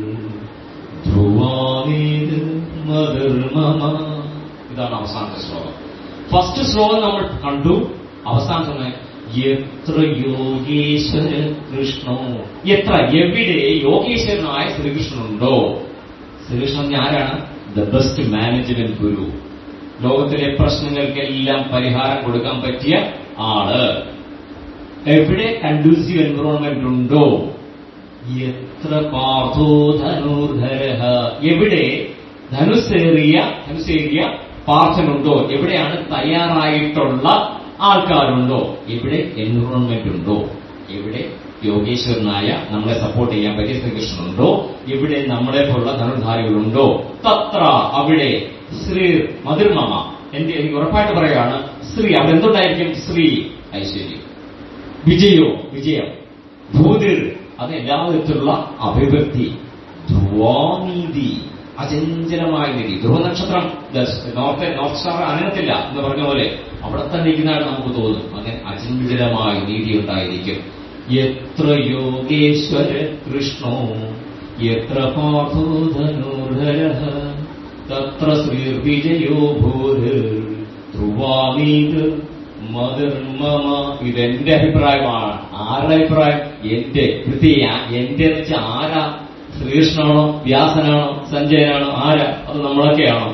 Speaker 1: ധ്രുവാമീത് മധുർമമ ഇതാണ് അവസാനത്തെ ശ്ലോകം ഫസ്റ്റ് ശ്ലോകം നമ്മൾ കണ്ടു അവസാനത്തെ എത്ര യോഗീശ്വര കൃഷ്ണോ എത്ര എവിടെ യോഗീശ്വരനായ ശ്രീകൃഷ്ണനുണ്ടോ ശ്രീകൃഷ്ണൻ ആരാണ് ദ ബെസ്റ്റ് മാനേജ്മെന്റ് ഗുരു ലോകത്തിലെ പ്രശ്നങ്ങൾക്കെല്ലാം പരിഹാരം കൊടുക്കാൻ പറ്റിയ ആള് എവിടെ കണ്ടൂസീവ് എൻവറോൺമെന്റ് ഉണ്ടോ എത്ര പാർത്ഥോ ധനുർധര എവിടെ ധനുസേറിയ ധനുസേറിയ പാർത്ഥനുണ്ടോ എവിടെയാണ് തയ്യാറായിട്ടുള്ള ആൾക്കാരുണ്ടോ എവിടെ എൻവറോൺമെന്റ് ഉണ്ടോ എവിടെ യോഗേശ്വരനായ നമ്മളെ സപ്പോർട്ട് ചെയ്യാൻ പറ്റിയ ശ്രീകൃഷ്ണനുണ്ടോ ഇവിടെ നമ്മളെ പോലുള്ള ധനുർധാരികളുണ്ടോ തത്ര അവിടെ ശ്രീ മധുർമമ എന്റെ എനിക്ക് ഉറപ്പായിട്ട് പറയുകയാണ് ശ്രീ അവിടെ എന്തുണ്ടായിരിക്കും ശ്രീ ഐശ്വര്യം വിജയോ വിജയം ഭൂതിർ അത് എല്ലാ വിധത്തിലുള്ള അഭിവൃദ്ധി ധ്രുവാനീതി അചഞ്ചലമായ നിധി ധ്രുവ നക്ഷത്രം നോർത്ത് നോർത്ത് സ്റ്റാർ അനങ്ങത്തില്ല എന്ന് പറഞ്ഞ പോലെ അവിടെ തന്നെ ഇരിക്കുന്നതായിട്ട് നമുക്ക് തോന്നും അങ്ങനെ അചഞ്ചലമായ നീതി ഉണ്ടായിരിക്കും എത്ര യോഗേശ്വര കൃഷ്ണോ എത്ര പാർത്ഥോധനുർധര തത്ര ശ്രീർവിജയോ ഭൂര് ധ്രുവാമീത് മധുർമമ ഇതെന്റെ അഭിപ്രായമാണ് ആരുടെ അഭിപ്രായം എന്റെ കൃതി എന്റെ എന്ന് വെച്ചാൽ ആരാ ശ്രീകൃഷ്ണനാണോ വ്യാസനാണോ സഞ്ജയനാണോ ആരാ അത് നമ്മളൊക്കെയാണോ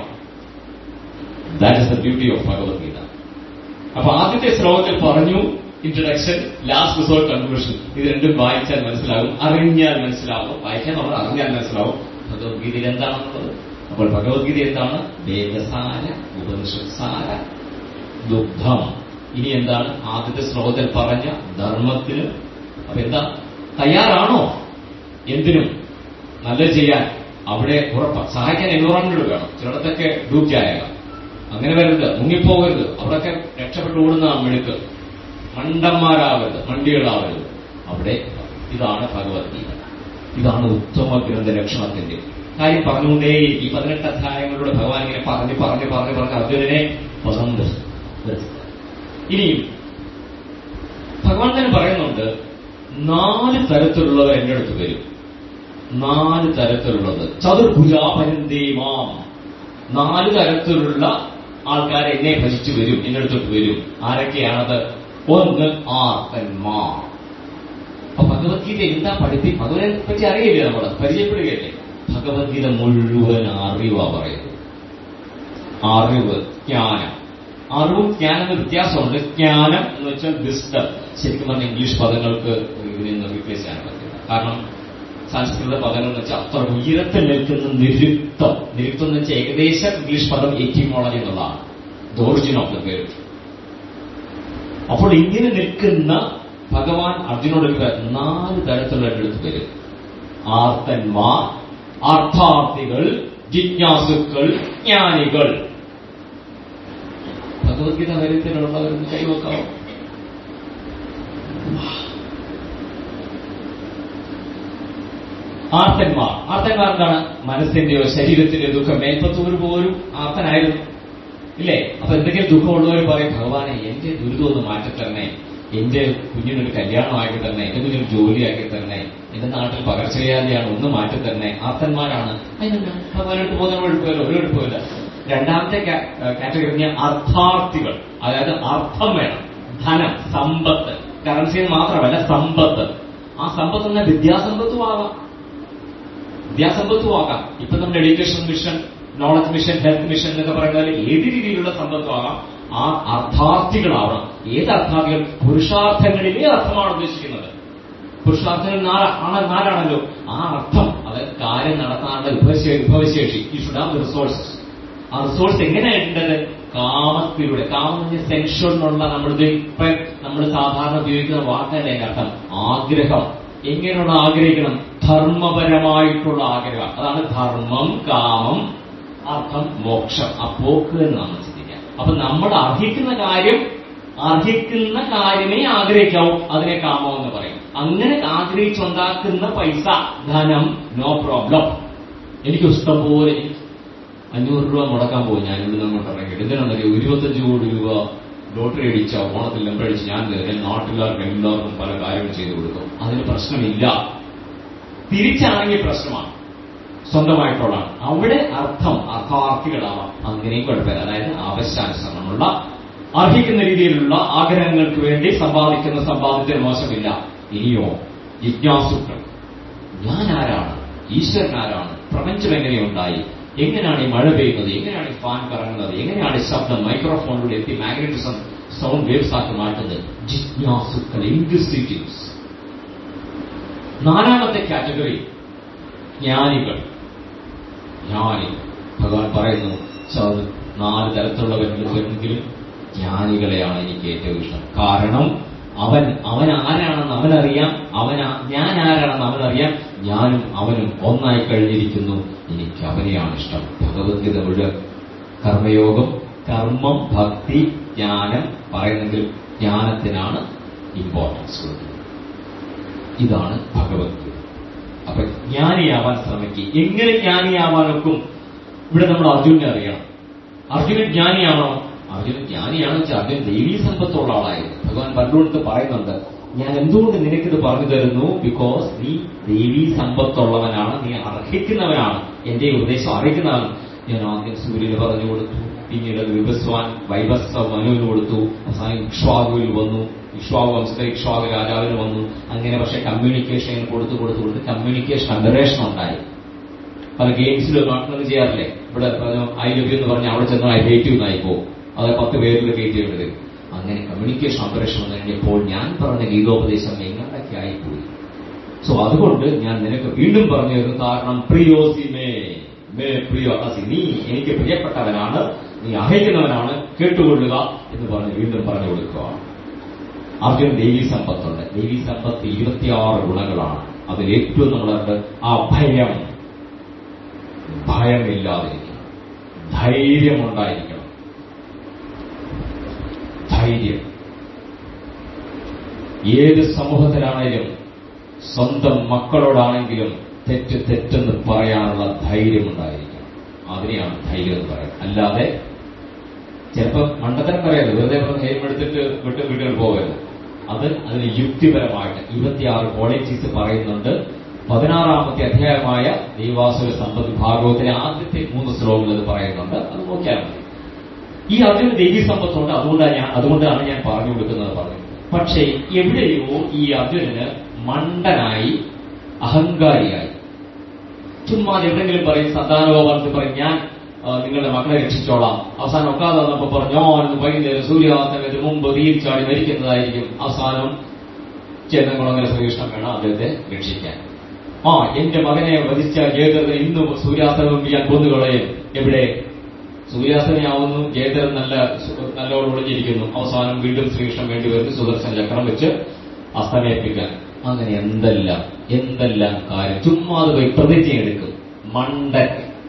Speaker 1: that is the beauty of Bhagavad Gita അപ്പൊ ആദ്യത്തെ ശ്ലോകത്തിൽ പറഞ്ഞു ഇൻട്രഡക്ഷൻ ലാസ്റ്റ് റിസോർട്ട് കൺക്ലൂഷൻ ഇത് രണ്ടും വായിച്ചാൽ മനസ്സിലാകും അറിഞ്ഞാൽ മനസ്സിലാവും വായിക്കാൻ നമ്മൾ അറിഞ്ഞാൽ മനസ്സിലാവും ഭഗവത്ഗീതയിൽ എന്താണെന്നുള്ളത് അപ്പോൾ ഭഗവത്ഗീത എന്താണ് വേദസാര ഉപനിഷത്സാര ദുഗ്ധം ഇനി എന്താണ് ആദ്യത്തെ ശ്ലോകത്തിൽ പറഞ്ഞ ധർമ്മത്തിന് അപ്പൊ എന്താ തയ്യാറാണോ എന്തിനും നല്ലത് ചെയ്യാൻ അവിടെ ഉറപ്പ് സഹായിക്കാൻ എൻവോറൺമെന്റ് വേണം ചിലയിടത്തൊക്കെ ഡ്യൂട്ടി ആയേക്കാം അങ്ങനെ വരരുത് മുങ്ങിപ്പോകരുത് അവിടെയൊക്കെ രക്ഷപ്പെട്ടു ഓടുന്ന മിടുക്ക് മണ്ടന്മാരാവരുത് മണ്ടികളാവരുത് അവിടെ ഇതാണ് ഭഗവത്ഗീത ഇതാണ് ഉത്തമ ഗ്രന്ഥ ലക്ഷണത്തിന്റെ കാര്യം പറഞ്ഞുകൊണ്ടേ ഈ പതിനെട്ട് അധ്യായങ്ങളിലൂടെ ഭഗവാൻ ഇങ്ങനെ പറഞ്ഞ് പറഞ്ഞ് പറഞ്ഞ് പറഞ്ഞ് അർജുനനെ പദം ഇനിയും ഭഗവാൻ തന്നെ പറയുന്നുണ്ട് നാല് തരത്തിലുള്ളവർ എന്റെ അടുത്ത് വരും നാല് തരത്തിലുള്ളത് ചതുർഭുജാപരന്തേമാം നാല് തരത്തിലുള്ള ആൾക്കാർ എന്നെ ഭജിച്ചു വരും എന്റെ അടുത്തോട്ട് വരും ആരൊക്കെയാണത് ഒന്ന് ആർത്തന്മാർ അപ്പൊ ഭഗവത്ഗീത എന്താ പഠിപ്പി ഭഗവനെ പറ്റി അറിയില്ലേ നമ്മൾ പരിചയപ്പെടുകയല്ലേ ഭഗവത്ഗീത മുഴുവൻ അറിവാ പറയുന്നത് അറിവ് ജ്ഞാനം അറിവും ജ്ഞാനം എന്ന വ്യത്യാസമുണ്ട് ജ്ഞാനം എന്ന് വെച്ചാൽ വിസ്ഡം ശരിക്കും പറഞ്ഞ ഇംഗ്ലീഷ് പദങ്ങൾക്ക് ഇതിനെ റീപ്ലേസ് ചെയ്യാൻ പറ്റില്ല കാരണം സംസ്കൃത പദങ്ങൾ എന്ന് വെച്ചാൽ അത്ര ഉയരത്തിൽ നിൽക്കുന്ന നിരുക്തം നിരുക്തം എന്ന് വെച്ചാൽ ഏകദേശം ഇംഗ്ലീഷ് പദം എറ്റിമോളജി എന്നുള്ളതാണ് ദ ഒറിജിൻ ഓഫ് ദ പേര് അപ്പോൾ ഇങ്ങനെ നിൽക്കുന്ന ഭഗവാൻ അർജുനോട് നാല് തരത്തിലുള്ള അടുത്ത് വരും ആർത്തന്മാർ അർത്ഥാർത്ഥികൾ ജിജ്ഞാസുക്കൾ ജ്ഞാനികൾ ഭഗവത്ഗീത കാര്യത്തിലുള്ളവരൊന്ന് കൈവക്കാവോ ആർത്തന്മാർ ആർത്തന്മാർ എന്താണ് മനസ്സിന്റെയോ ശരീരത്തിന്റെയോ ദുഃഖം മേൽപ്പത്തൂർ പോലും ആർത്തനായിരുന്നു ഇല്ലേ അപ്പൊ എന്തെങ്കിലും ദുഃഖമുള്ളവർ പറയും ഭഗവാനെ എന്റെ ദുരിതം ഒന്ന് മാറ്റിത്തരണേ എന്റെ കുഞ്ഞിനൊരു കല്യാണം ആക്കി തരണേ എന്റെ കുഞ്ഞിനൊരു ജോലി ആക്കി തരണേ എന്റെ നാട്ടിൽ പകർച്ചവ്യാധിയാണ് ഒന്ന് മാറ്റിത്തരണേ ആർത്തന്മാരാണ് അതിനെന്താ ഭഗവാനോട്ട് പോകുന്ന കുഴപ്പമില്ല ഒരു കുഴപ്പമില്ല രണ്ടാമത്തെ കാറ്റഗറി അർത്ഥാർത്ഥികൾ അതായത് അർത്ഥം വേണം ധനം സമ്പത്ത് കറൻസി മാത്രമല്ല സമ്പത്ത് ആ സമ്പത്ത് എന്ന വിദ്യാസമ്പത്തും ആവാം വിദ്യാസമ്പത്തും ആകാം ഇപ്പൊ നമ്മുടെ education mission knowledge mission health mission എന്നൊക്കെ പറയുന്നത് ഏത് രീതിയിലുള്ള സമ്പത്തും ആകാം ആ അർത്ഥാർത്ഥികളാവണം ഏത് അർത്ഥാർത്ഥികൾ പുരുഷാർത്ഥങ്ങളിലേ അർത്ഥമാണ് ഉദ്ദേശിക്കുന്നത് പുരുഷാർത്ഥങ്ങൾ ആണ് നാലാണല്ലോ ആ അർത്ഥം അതായത് കാര്യം നടത്താനുള്ള വിഭവശേഷി വിഭവശേഷി ഈ ഷുഡ് ഹാവ് റിസോഴ്സസ് ആ റിസോഴ്സ് എങ്ങനെയായിട്ടത് കാമത്തിലൂടെ കാമം സെൻഷ്വൽ എന്നുള്ള നമ്മളിത് ഇപ്പൊ നമ്മൾ സാധാരണ ഉപയോഗിക്കുന്ന വാക്കല്ലേ അർത്ഥം ആഗ്രഹം എങ്ങനെയുള്ള ആഗ്രഹിക്കണം ധർമ്മപരമായിട്ടുള്ള ആഗ്രഹം അതാണ് ധർമ്മം കാമം അർത്ഥം മോക്ഷം ആ പോക്ക് എന്ന് നമ്മൾ ചിന്തിക്കാം അപ്പൊ നമ്മൾ അർഹിക്കുന്ന കാര്യം അർഹിക്കുന്ന കാര്യമേ ആഗ്രഹിക്കാവൂ അതിനെ കാമം എന്ന് പറയും അങ്ങനെ ആഗ്രഹിച്ചുണ്ടാക്കുന്ന പൈസ ധനം നോ പ്രോബ്ലം എനിക്ക് ഇഷ്ടം പോലെ അഞ്ഞൂറ് രൂപ മുടക്കാൻ പോകും ഞാൻ ഇവിടെ നിന്ന് ഇറങ്ങിയിട്ട് എന്തിനാണെന്നറിയോ ഇരുപത്തഞ്ച് കോടി രൂപ ലോട്ടറി അടിച്ച ഓണത്തിൽ നമ്പറടിച്ച് ഞാൻ എന്റെ നാട്ടുകാർക്ക് എല്ലാവർക്കും പല കാര്യങ്ങൾ ചെയ്തു കൊടുക്കും അതിന് പ്രശ്നമില്ല തിരിച്ചാണെങ്കിൽ പ്രശ്നമാണ് സ്വന്തമായിട്ടുള്ളതാണ് അവിടെ അർത്ഥം അർത്ഥാർത്ഥികളാവാം അങ്ങനെയും കുഴപ്പമില്ല അതായത് ആവശ്യാനുസരണമുള്ള അർഹിക്കുന്ന രീതിയിലുള്ള ആഗ്രഹങ്ങൾക്ക് വേണ്ടി സമ്പാദിക്കുന്ന സമ്പാദ്യത്തിന് മോശമില്ല ഇനിയോ ജിജ്ഞാസുക്കൾ ഞാൻ ആരാണ് ഈശ്വരൻ ആരാണ് പ്രപഞ്ചം എങ്ങനെയുണ്ടായി എങ്ങനെയാണ് ഈ മഴ പെയ്യുന്നത് എങ്ങനെയാണ് ഈ ഫാൻ കറങ്ങുന്നത് എങ്ങനെയാണ് ഈ ശബ്ദം മൈക്രോഫോണിലൂടെ എത്തി മാഗ്നറ്റിസം സൗണ്ട് വേവ്സ് ആക്കി മാറ്റുന്നത് ജിജ്ഞാസുക്കൾ ഇൻക്വിസിറ്റീവ്സ് നാലാമത്തെ കാറ്റഗറി ജ്ഞാനികൾ ജ്ഞാനി ഭഗവാൻ പറയുന്നു ച- നാല് തരത്തിലുള്ളവരെങ്കിലും ജ്ഞാനികളെയാണ് എനിക്ക് ഏറ്റവും ഇഷ്ടം കാരണം അവൻ അവൻ ആരാണെന്ന് അവനറിയാം അവൻ ആ- ഞാൻ ആരാണെന്ന് അവനറിയാം ഞാനും അവനും ഒന്നായി കഴിഞ്ഞിരിക്കുന്നു എനിക്ക് അവനെയാണ് ഇഷ്ടം ഭഗവത്ഗീത മുഴുവൻ കർമ്മയോഗം കർമ്മം ഭക്തി ജ്ഞാനം പറയുന്നെങ്കിൽ ജ്ഞാനത്തിനാണ് ഇമ്പോർട്ടൻസ് കൊടുക്കുന്നത് ഇതാണ് ഭഗവത്ഗീത അപ്പൊ ജ്ഞാനിയാവാൻ ശ്രമിക്കുക എങ്ങനെ ജ്ഞാനിയാവാനൊക്കും ഇവിടെ നമ്മൾ അർജുനെ അറിയണം അർജുനൻ ജ്ഞാനിയാവണം അർജുനൻ ജ്ഞാനിയാണെന്ന് വെച്ചാൽ അർജുൻ ദൈവീ സമ്പത്തുള്ള ആളായിരുന്നു ഭഗവാൻ പണ്ടുകൊടുത്ത് പറയുന്നുണ്ട് ഞാൻ എന്തുകൊണ്ട് നിനക്കിത് പറഞ്ഞു തരുന്നു ബിക്കോസ് നീ ദേവീ സമ്പത്തുള്ളവനാണ് നീ അർഹിക്കുന്നവനാണ് എന്റെ ഉപദേശം അറിയിക്കുന്നതാണ് ഞാൻ ആദ്യം സൂര്യന് പറഞ്ഞു കൊടുത്തു പിന്നീട് അത് വിഭസ്വാൻ വൈഭസ്വ മനുവിന് കൊടുത്തു അവസാനം ഇക്ഷ്വാകുവിൽ വന്നു ഇക്ഷ്വാകു വംശത്തെ ഇക്ഷ്വാകു രാജാവിന് വന്നു അങ്ങനെ പക്ഷെ കമ്മ്യൂണിക്കേഷൻ കൊടുത്തു കൊടുത്തു കൊടുത്ത് കമ്മ്യൂണിക്കേഷൻ അബറേഷൻ ഉണ്ടായി പല ഗെയിംസിലും നാട്ടിലൊന്നും ചെയ്യാറില്ലേ ഇവിടെ പറഞ്ഞു ഐ ലവ് യു എന്ന് പറഞ്ഞ് അവിടെ ചെന്ന് ഐ ഹേറ്റ് യു എന്നായി പോകും അത് പത്ത് പേരിൽ ഹേറ്റ് ചെയ്യേണ്ടത് അങ്ങനെ കമ്മ്യൂണിക്കേഷൻ ഓപ്പറേഷൻ വന്നു കഴിഞ്ഞപ്പോൾ ഞാൻ പറഞ്ഞ ഗീതോപദേശം എങ്ങനെയൊക്കെ ആയിപ്പോയി സോ അതുകൊണ്ട് ഞാൻ നിനക്ക് വീണ്ടും പറഞ്ഞു തരുന്നു കാരണം പ്രിയോസിമേ മേ പ്രിയോ അസി നീ എനിക്ക് പ്രിയപ്പെട്ടവനാണ് നീ അർഹിക്കുന്നവനാണ് കേട്ടുകൊള്ളുക എന്ന് പറഞ്ഞ് വീണ്ടും പറഞ്ഞു കൊടുക്കുകയാണ് അർജുൻ ദേവി സമ്പത്തുണ്ട് ദേവി സമ്പത്ത് ഇരുപത്തിയാറ് ഗുണങ്ങളാണ് അതിൽ ഏറ്റവും നമ്മളുണ്ട് ആ ഭയം ഭയമില്ലാതിരിക്കണം ധൈര്യമുണ്ടായിരിക്കണം ധൈര്യം ഏത് സമൂഹത്തിലാണെങ്കിലും സ്വന്തം മക്കളോടാണെങ്കിലും തെറ്റ് തെറ്റെന്ന് പറയാനുള്ള ധൈര്യമുണ്ടായിരിക്കണം അതിനെയാണ് ധൈര്യം എന്ന് പറയുന്നത് അല്ലാതെ ചിലപ്പോൾ മണ്ടത്തരം പറയാതെ വെറുതെ പറഞ്ഞ് ഹെയിം എടുത്തിട്ട് വിട്ട് വീടുകൾ പോകരുത് അത് അതിന് യുക്തിപരമായിട്ട് ഇരുപത്തിയാറ് കോളേജീസ് പറയുന്നുണ്ട് പതിനാറാമത്തെ അധ്യായമായ ദൈവാസുര സമ്പത്ത് ഭാഗവത്തിലെ ആദ്യത്തെ മൂന്ന് ശ്ലോകങ്ങൾ അത് പറയുന്നുണ്ട് അത് നോക്കിയാൽ മതി ഈ അർജുന ദേവി സമ്പത്തുണ്ട് അതുകൊണ്ടാണ് ഞാൻ അതുകൊണ്ടാണ് ഞാൻ പറഞ്ഞു കൊടുക്കുന്നത് പറഞ്ഞു പക്ഷേ എവിടെയോ ഈ അർജുനന് മണ്ടനായി അഹങ്കാരിയായി ചുമ്മാ എവിടെങ്കിലും പറയും സന്താനഗോപാലത്തിൽ പറയും ഞാൻ ആ, നിങ്ങളുടെ മക്കളെ രക്ഷിച്ചോളാം അവസാനം ഒക്കാതെ വന്നപ്പോ പറഞ്ഞോ എന്ന് വൈകുന്നേരം സൂര്യാസ്തമയത്തിന് മുമ്പ് തീർച്ചയായും മരിക്കുന്നതായിരിക്കും അവസാനം ചേതൻകുളങ്ങര ശ്രീകൃഷ്ണൻ വേണം അദ്ദേഹത്തെ രക്ഷിക്കാൻ ആ എന്റെ മകനെ വധിച്ച ജയദ്രഥൻ ഇന്ന് സൂര്യാസ്തമയം ഞാൻ കൊന്നുകളയും എവിടെ സൂര്യാസ്തമയാവുന്നു ജയദ്രഥൻ നല്ല നല്ലോണം ഒളിഞ്ഞിരിക്കുന്നു അവസാനം വീണ്ടും ശ്രീകൃഷ്ണൻ വേണ്ടി വരുന്നു സുദർശൻ ചക്രം വെച്ച് അസ്തമയിപ്പിക്കാൻ അങ്ങനെ എന്തെല്ലാം എന്തെല്ലാം കാര്യം ചുമ്മാതെ പോയി പ്രതിജ്ഞ എടുക്കും മണ്ടൻ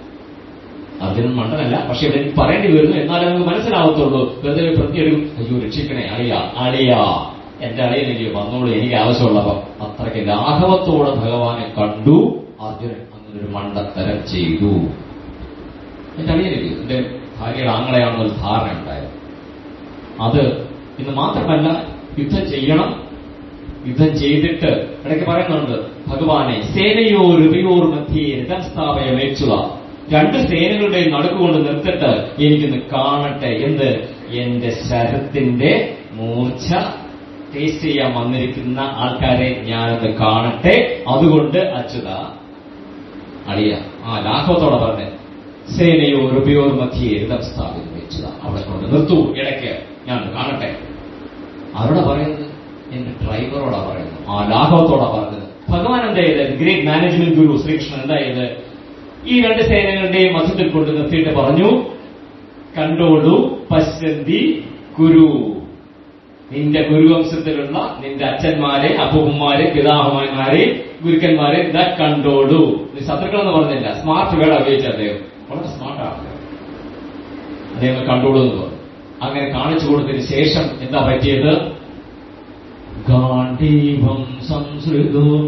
Speaker 1: അർജുനൻ മണ്ടനല്ല പക്ഷെ ഇവിടെ എനിക്ക് പറയേണ്ടി വരുന്നു എന്നാലേ നമുക്ക് മനസ്സിലാവത്തുള്ളൂ വെറുതെ പോയി പ്രതിജ്ഞ എടുക്കും അയ്യോ രക്ഷിക്കണേ അളിയ അളിയ എന്റെ അളിയനെങ്കിൽ വന്നോളൂ എനിക്ക് ആവശ്യമുള്ളപ്പോ അത്രയ്ക്ക് ലാഘവത്തോടെ ഭഗവാനെ കണ്ടു അർജുനൻ അങ്ങനെ ഒരു മണ്ടത്തരം ചെയ്തു എന്റെ അളിയനില്ല എന്റെ ഭാര്യയുടെ ആങ്ങളെയാണെന്നൊരു ധാരണ ഉണ്ടായത് അത് ഇന്ന് മാത്രമല്ല യുദ്ധം ചെയ്യണം യുദ്ധം ചെയ്തിട്ട് ഇടയ്ക്ക് പറയുന്നുണ്ട് ഭഗവാനെ സേനയോരുപയോർ മധ്യേ രഥം സ്ഥാപയമേച്ചുക രണ്ട് സേനകളുടെയും നടുക്കുകൊണ്ട് നിർത്തിട്ട് എനിക്കൊന്ന് കാണട്ടെ എന്ത് എന്റെ ശരത്തിന്റെ മൂർച്ച ടേസ്റ്റ് ചെയ്യാൻ വന്നിരിക്കുന്ന ആൾക്കാരെ ഞാനൊന്ന് കാണട്ടെ അതുകൊണ്ട് അച്യുത അളിയ ആ ലാഘവത്തോടെ പറഞ്ഞേ സേനയോ റുബിയോർ മധ്യേ രഥം സ്ഥാപിതം വെച്ചത അവിടെ കൊണ്ട് നിർത്തൂ ഇടയ്ക്ക് ഞാൻ കാണട്ടെ ആരോടാ പറയുന്നത് എന്റെ ഡ്രൈവറോടാ പറയുന്നത് ആ ലാഘവത്തോടാ പറയുന്നത് ഭഗവാൻ എന്താ ചെയ്തത് ഗ്രേറ്റ് മാനേജ്മെന്റ് ഗുരു ശ്രീകൃഷ്ണൻ എന്താ ചെയ്തത് ഈ രണ്ട് സേനകളുടെയും മധ്യത്തിൽ കൊണ്ട് നിർത്തിയിട്ട് പറഞ്ഞു കണ്ടോളൂ പശ്ചന്തി കുരു നിന്റെ ഗുരുവംശത്തിലുള്ള നിന്റെ അച്ഛന്മാരെ അപ്പുമാരെ പിതാഹമാന്മാരെ ഗുരുക്കന്മാരെ ഇതാ കണ്ടോളൂ നീ ശത്രുക്കളെന്ന് പറഞ്ഞില്ല സ്മാർട്ട് വേർഡ് ഉപയോഗിച്ച അദ്ദേഹം വളരെ സ്മാർട്ടാണ് അദ്ദേഹം അദ്ദേഹം കണ്ടോളൂ എന്ന് പറഞ്ഞു അങ്ങനെ കാണിച്ചു കൊടുത്തതിന് ശേഷം എന്താ പറ്റിയത് ഗാന്ധീവം സംസ്കൃതം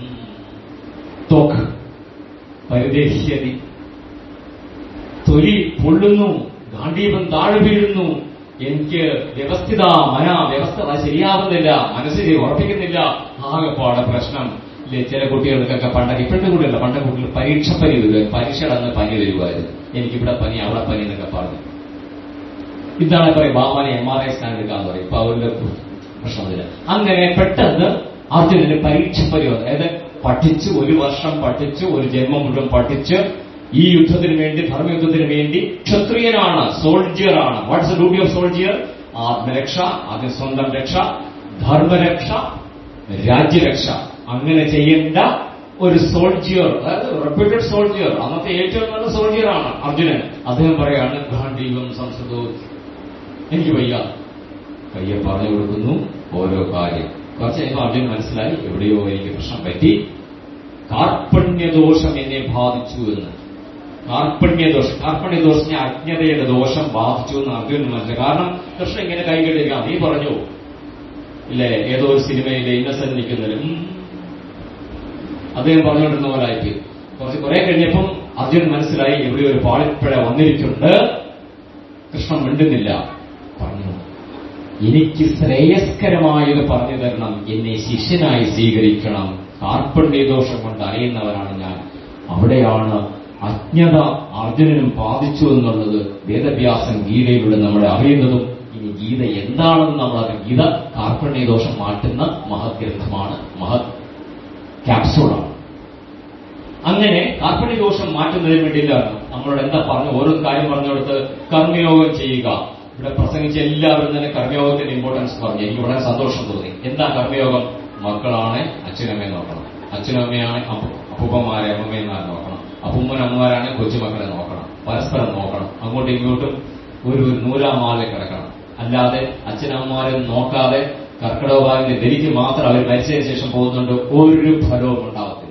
Speaker 1: ത്വക് പരിദേശ്യതി തൊലി പൊള്ളുന്നു ഗാന്ധീപം താഴെ വീഴുന്നു എനിക്ക് വ്യവസ്ഥിത മന വ്യവസ്ഥ ശരിയാവുന്നില്ല മനസ്സ് ഉറപ്പിക്കുന്നില്ല ആകെപ്പാടെ പ്രശ്നം ഇല്ലേ ചില കുട്ടികൾക്കൊക്കെ പണ്ടൊക്കെ ഇപ്പോഴത്തെ കുട്ടികളല്ല പണ്ടൊക്കെ കുട്ടികൾ പരീക്ഷ പനി വരും പരീക്ഷയുടെ അന്ന് പനി വരുമായിരുന്നു എനിക്കിവിടെ പനി അവിടെ പനി എന്നൊക്കെ പറഞ്ഞു ഇതാണ് പറയും ബാബാനെ എം ആർ ഐ സ്കാൻ എടുക്കാന്ന് പറയും ഇപ്പൊ അവരുടെ പ്രശ്നമില്ല അങ്ങനെ പെട്ടെന്ന് അർജുനന് പരീക്ഷ പരി വന്നു അതായത് പഠിച്ച് ഒരു വർഷം പഠിച്ച് ഒരു ജന്മം മുഴുവൻ പഠിച്ച് ഈ യുദ്ധത്തിന് വേണ്ടി ധർമ്മയുദ്ധത്തിന് വേണ്ടി ക്ഷത്രിയനാണ് സോൾജിയർ ആണ് വാട്ട്സ് ഡ്യൂട്ടി ഓഫ് സോൾജിയർ ആത്മരക്ഷ ആദ്യം സ്വന്തം രക്ഷ ധർമ്മരക്ഷ രാജ്യരക്ഷ അങ്ങനെ ചെയ്യേണ്ട ഒരു സോൾജിയർ അതായത് റെപ്യൂട്ടഡ് സോൾജിയർ അന്നത്തെ ഏറ്റവും നല്ല സോൾജിയർ ആണ് അർജുനൻ അദ്ദേഹം പറയാണ് ഗാന്ധീവം സംസ്കൃതവും എനിക്ക് വയ്യ പയ്യെ പറഞ്ഞു കൊടുക്കുന്നു ഓരോ കാര്യം കുറച്ച് കഴിയുമ്പോൾ അർജുൻ മനസ്സിലായി എവിടെയോ എനിക്ക് പ്രശ്നം പറ്റി കാർപ്പണ്യദോഷം എന്നെ ബാധിച്ചു എന്ന് കാർപ്പണ്യദോഷം കാർപ്പണ്യദോഷം അജ്ഞതയുടെ ദോഷം ബാധിച്ചു എന്ന് അർജുൻ മനസ്സിലായി കാരണം കൃഷ്ണൻ ഇങ്ങനെ കൈകെട്ടിരിക്കാം നീ പറഞ്ഞു ഇല്ലേ ഏതോ ഒരു സിനിമയിലെ ഇന്നസെന്റ് നിൽക്കുന്നതിൽ അദ്ദേഹം പറഞ്ഞുകൊണ്ടിരുന്ന പോലെ ആയിട്ട് കുറച്ച് കുറെ കഴിഞ്ഞപ്പം അർജുൻ മനസ്സിലായി എവിടെ ഒരു പാളിപ്പഴ വന്നിരിക്കുന്നുണ്ട് കൃഷ്ണൻ മിണ്ടുന്നില്ല പറഞ്ഞു എനിക്ക് ശ്രേയസ്കരമായത് പറഞ്ഞു തരണം എന്നെ ശിഷ്യനായി സ്വീകരിക്കണം കാർപ്പണ്യ ദോഷം കൊണ്ട് അറിയുന്നവരാണ് ഞാൻ അവിടെയാണ് അജ്ഞത അർജുനനും ബാധിച്ചു എന്നുള്ളത് വേദവ്യാസൻ ഗീതയിലൂടെ നമ്മളെ അറിയുന്നതും ഇനി ഗീത എന്താണെന്ന് നമ്മൾ അറിയാം ഗീത കാർപ്പണ്യ ദോഷം മാറ്റുന്ന മഹത് ഗ്രന്ഥമാണ് മഹത് ക്യാപ്സൂളാണ് അങ്ങനെ കാർപ്പണ്യ ദോഷം മാറ്റുന്നതിന് വേണ്ടിയിട്ടാണ് നമ്മളോട് എന്താ പറഞ്ഞു ഓരോ കാര്യം പറഞ്ഞുകൊടുത്ത് കർമ്മയോഗം ചെയ്യുക ഇവിടെ പ്രസംഗിച്ച എല്ലാവരും തന്നെ കർമ്മയോഗത്തിന്റെ ഇമ്പോർട്ടൻസ് പറഞ്ഞു എനിക്ക് വളരെ സന്തോഷം തോന്നി എന്താ കർമ്മയോഗം മക്കളാണ് അച്ഛനമ്മയെ നോക്കണം അച്ഛനമ്മയാണ് അപ്പൂപ്പന്മാരെ അമ്മമ്മമാരെ നോക്കണം അപ്പൂമ്മൻ അമ്മമാരാണ് കൊച്ചുമക്കളെ നോക്കണം പരസ്പരം നോക്കണം അങ്ങോട്ടും ഇങ്ങോട്ടും ഒരു നൂലാമാല കിടക്കണം അല്ലാതെ അച്ഛനമ്മമാരെ നോക്കാതെ കർക്കിടകവാവിന്റെ ധരിക്ക് മാത്രം അവർ മരിച്ചതിന് ശേഷം പോകുന്നുണ്ട് ഒരു ഫലവും ഉണ്ടാവത്തില്ല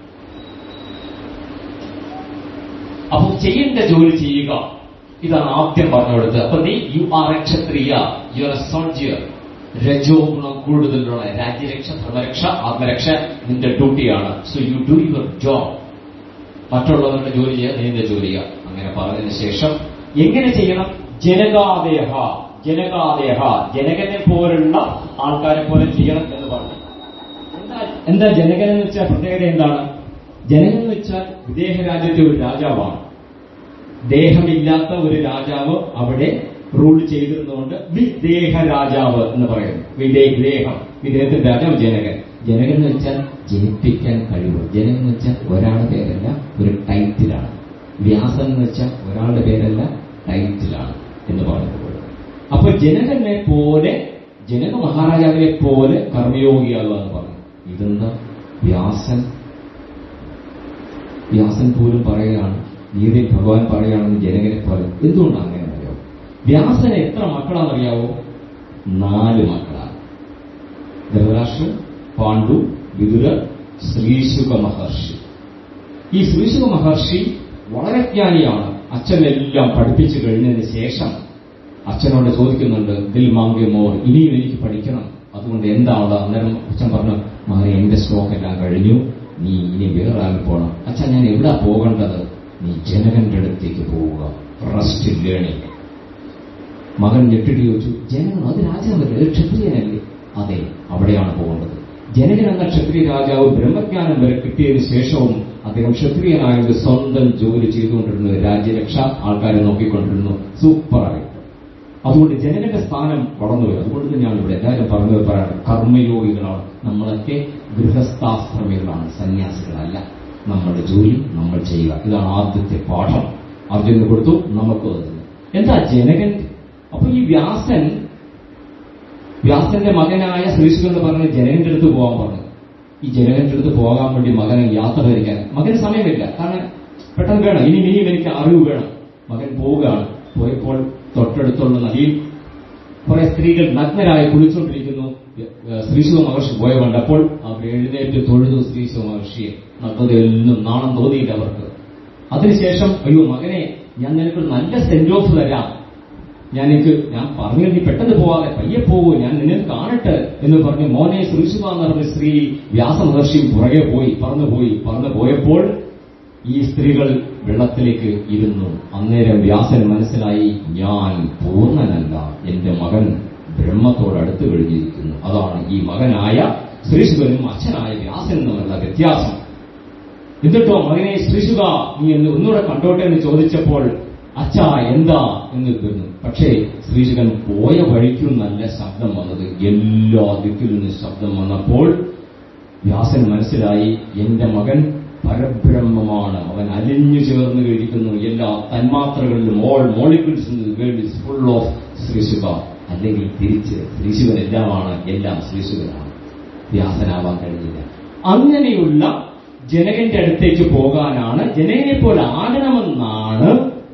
Speaker 1: അപ്പോൾ ചെയ്യേണ്ട ജോലി ചെയ്യുക ഇതാണ് ആദ്യം പറഞ്ഞു കൊടുത്തത് അപ്പൊ നീ you are a Kshatriya you are a soldier രജോ ഗുണം കൂടുതലുള്ള രാജ്യരക്ഷ ധർമ്മരക്ഷ ആത്മരക്ഷ നിന്റെ ഡ്യൂട്ടിയാണ് so you do your job മറ്റുള്ളവരുടെ ജോലി ചെയ്യുക നിന്റെ ജോലി ചെയ്യുക അങ്ങനെ പറഞ്ഞതിന് ശേഷം എങ്ങനെ ചെയ്യണം ജനകാദേഹ ജനകാദേഹ ജനകനെ പോലുള്ള ആൾക്കാരെ പോലെ ചെയ്യണം എന്ന് പറഞ്ഞു എന്താ എന്താ ജനകൻ എന്ന് വെച്ചാൽ പ്രത്യേകത എന്താണ് ജനകൻ എന്ന് വെച്ചാൽ വിദേഹ രാജ്യത്തെ ഒരു രാജാവാണ് ദേഹമില്ലാത്ത ഒരു രാജാവ് അവിടെ റൂൾ ചെയ്തിരുന്നുകൊണ്ട് വിദേഹ രാജാവ് എന്ന് പറയുന്നു വിദേഹ ദേഹം വിദേഹത്തിന്റെ രാജാവ് ജനകൻ ജനകൻ എന്ന് വെച്ചാൽ ജനിപ്പിക്കാൻ കഴിവ് ജനകൻ എന്ന് വെച്ചാൽ ഒരാളുടെ പേരല്ല ഒരു ടൈറ്റിലാണ് വ്യാസൻ എന്ന് വെച്ചാൽ ഒരാളുടെ പേരല്ല ടൈറ്റിലാണ് എന്ന് പറഞ്ഞിട്ടുള്ളത് അപ്പൊ ജനകനെ പോലെ ജനക മഹാരാജാവിനെ പോലെ കർമ്മയോഗിയാകുക എന്ന് പറഞ്ഞു ഇതെന്താ വ്യാസൻ വ്യാസൻ പോലും പറയുകയാണ് ഗീതയിൽ ഭഗവാൻ പറയുകയാണെന്ന് ജനകനെ പോലെ എന്തുകൊണ്ടാണ് അങ്ങനെ അറിയാവോ വ്യാസന് എത്ര മക്കളാണെന്നറിയാവോ നാല് മക്കളാണ് ധൃതരാഷ്ട്രൻ പാണ്ഡു വിതുരർ ശ്രീശുക മഹർഷി ഈ ശ്രീശുക മഹർഷി വളരെ ജ്ഞാനിയാണ് അച്ഛനെല്ലാം പഠിപ്പിച്ചു കഴിഞ്ഞതിന് ശേഷം അച്ഛനോട് ചോദിക്കുന്നുണ്ട് ദിൽ മാങ്കെ മോർ ഇനിയും എനിക്ക് പഠിക്കണം അതുകൊണ്ട് എന്താണ് അന്നേരം അച്ഛൻ പറഞ്ഞു മാറി എന്റെ സ്റ്റോക്ക് എല്ലാം കഴിഞ്ഞു നീ ഇനി വേറെ ആൾ പോകണം അച്ഛൻ ഞാൻ എവിടാ പോകേണ്ടത് നീ ജനകന്റെ അടുത്തേക്ക് പോവുക റെസ്റ്റ് ലേണിംഗ് മകൻ ഞെട്ടിട്ട് ചോദിച്ചു ജനകൻ അത് രാജാവല്ലേ ഒരു ക്ഷത്രിയനല്ലേ അതെ അവിടെയാണ് പോകേണ്ടത് ജനകൻ എന്ന ക്ഷത്രിയ രാജാവ് ബ്രഹ്മജ്ഞാനം വരെ കിട്ടിയതിനു ശേഷവും അദ്ദേഹം ക്ഷത്രിയനായത് സ്വന്തം ജോലി ചെയ്തുകൊണ്ടിരുന്നു രാജ്യരക്ഷ ആൾക്കാരെ നോക്കിക്കൊണ്ടിരുന്നു സൂപ്പറായിട്ട് അതുകൊണ്ട് ജനകന്റെ സ്ഥാനം വളർന്നു വരും അതുകൊണ്ട് ഞാൻ ഇവിടെ എല്ലാവരും പറഞ്ഞത് പറയാണ് കർമ്മയോഗികളാണ് നമ്മളൊക്കെ ഗൃഹസ്ഥാശ്രമികളാണ് സന്യാസികളല്ല നമ്മുടെ ജോലി നമ്മൾ ചെയ്യുക ഇതാണ് ആദ്യത്തെ പാഠം അർജുനന് കൊടുത്തു നമുക്ക് തന്നെ എന്താ ജനകൻ അപ്പൊ ഈ വ്യാസൻ വ്യാസന്റെ മകനായ ശ്രീശുഖൻ എന്ന് പറഞ്ഞ ജനകന്റെ അടുത്ത് പോകാൻ പറഞ്ഞു ഈ ജനകന്റെ അടുത്ത് പോകാൻ വേണ്ടി മകനെ യാത്ര ധരിക്കാൻ മകന് സമയമില്ല കാരണം പെട്ടെന്ന് വേണം ഇനി ഇനിയും എനിക്ക് അറിവ് വേണം മകൻ പോവുകയാണ് പോയപ്പോൾ തൊട്ടടുത്തുള്ള നദിയിൽ കുറെ സ്ത്രീകൾ നഗ്നരായി കുളിച്ചുകൊണ്ടിരിക്കുന്നു ശ്രീശുഖ മഹർഷി പോയ കണ്ടപ്പോൾ അവർ എഴുന്നേറ്റ് തൊഴുതു ശ്രീശുഖ മഹർഷിയെ നഗ്നതയൊന്നും നാണം തോന്നിയില്ല അവർക്ക് അതിനുശേഷം അയ്യോ മകനെ ഞാൻ നിനക്കൊരു നല്ല സെന്റ് ഓഫ് തരാം ഞാൻ എനിക്ക് ഞാൻ പറഞ്ഞു നീ പെട്ടെന്ന് പോവാതെ പയ്യെ പോകൂ ഞാൻ നിന്നെ കാണട്ടെ എന്ന് പറഞ്ഞ് മോനെ ശ്രീശുഖ എന്ന് പറഞ്ഞ സ്ത്രീ വ്യാസമഹർഷിയും പുറകെ പോയി പറന്നു പോയി പറന്നു പോയപ്പോൾ ഈ സ്ത്രീകൾ വെള്ളത്തിലേക്ക് ഇരുന്നു അന്നേരം വ്യാസൻ മനസ്സിലായി ഞാൻ പൂർണ്ണനല്ല എന്റെ മകൻ ബ്രഹ്മത്തോട് അടുത്ത് കഴിഞ്ഞിരിക്കുന്നു അതാണ് ഈ മകനായ ശ്രീശുഖനും അച്ഛനായ വ്യാസനും തമ്മിലുള്ള വ്യത്യാസം എന്നിട്ടോ മകനെ ശ്രീശുഖ നീ എന്ന് ഒന്നുകൂടെ കണ്ടോട്ടെ എന്ന് ചോദിച്ചപ്പോൾ അച്ഛ എന്താ എന്ന് പറഞ്ഞു പക്ഷേ ശ്രീശുഖൻ പോയ വഴിക്കും നല്ല ശബ്ദം വന്നത് എല്ലാ ദിക്കിൽ നിന്ന് ശബ്ദം വന്നപ്പോൾ വ്യാസൻ മനസ്സിലായി എന്റെ മകൻ പരബ്രഹ്മമാണ് അവൻ അലിഞ്ഞു ചേർന്ന് കഴിക്കുന്നു എല്ലാ തന്മാത്രകളിലും all molecules world is full of ശ്രീശുഖ അല്ലെങ്കിൽ തിരിച്ച് ശ്രീശുഖൻ എല്ലാമാണ് എല്ലാം ശ്രീശുഖനാണ് വ്യാസനാവാൻ കഴിഞ്ഞില്ല അങ്ങനെയുള്ള ജനകന്റെ അടുത്തേക്ക് പോകാനാണ് ജനകനെ പോലെ ആകണമെന്നാണ്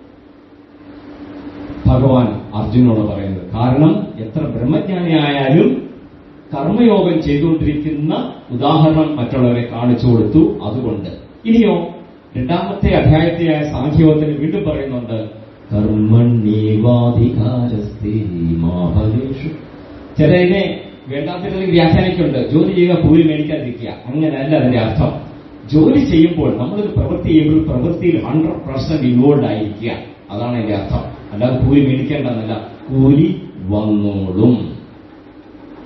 Speaker 1: ഭഗവാൻ അർജുനോട് പറയുന്നത് കാരണം എത്ര ബ്രഹ്മജ്ഞാനിയായാലും കർമ്മയോഗം ചെയ്തുകൊണ്ടിരിക്കുന്ന ഉദാഹരണം മറ്റുള്ളവരെ കാണിച്ചു കൊടുത്തു അതുകൊണ്ട് ഇനിയോ രണ്ടാമത്തെ അധ്യായത്തിലായ സാഖ്യവത്തിന് വീണ്ടും പറയുന്നുണ്ട് കർമ്മണ്യേവാധികാരസ്ഥേ മാഫലേഷു ചിലതിനെ വേണ്ടാത്തില്ലെങ്കിൽ വ്യാഖ്യാനിക്കുന്നുണ്ട് ജോലി ചെയ്യുക കൂലി മേടിക്കാതിരിക്കുക അങ്ങനെയല്ല അതിന്റെ അർത്ഥം ജോലി ചെയ്യുമ്പോൾ നമ്മളൊരു പ്രവൃത്തി ചെയ്യുമ്പോൾ പ്രവൃത്തിയിൽ ഹൺഡ്രഡ് പെർസെന്റ് ഇൻവോൾവ് ആയിരിക്കുക അതാണ് അതിന്റെ അർത്ഥം അല്ലാതെ കൂലി മേടിക്കേണ്ടെന്നല്ല കൂലി വന്നോളും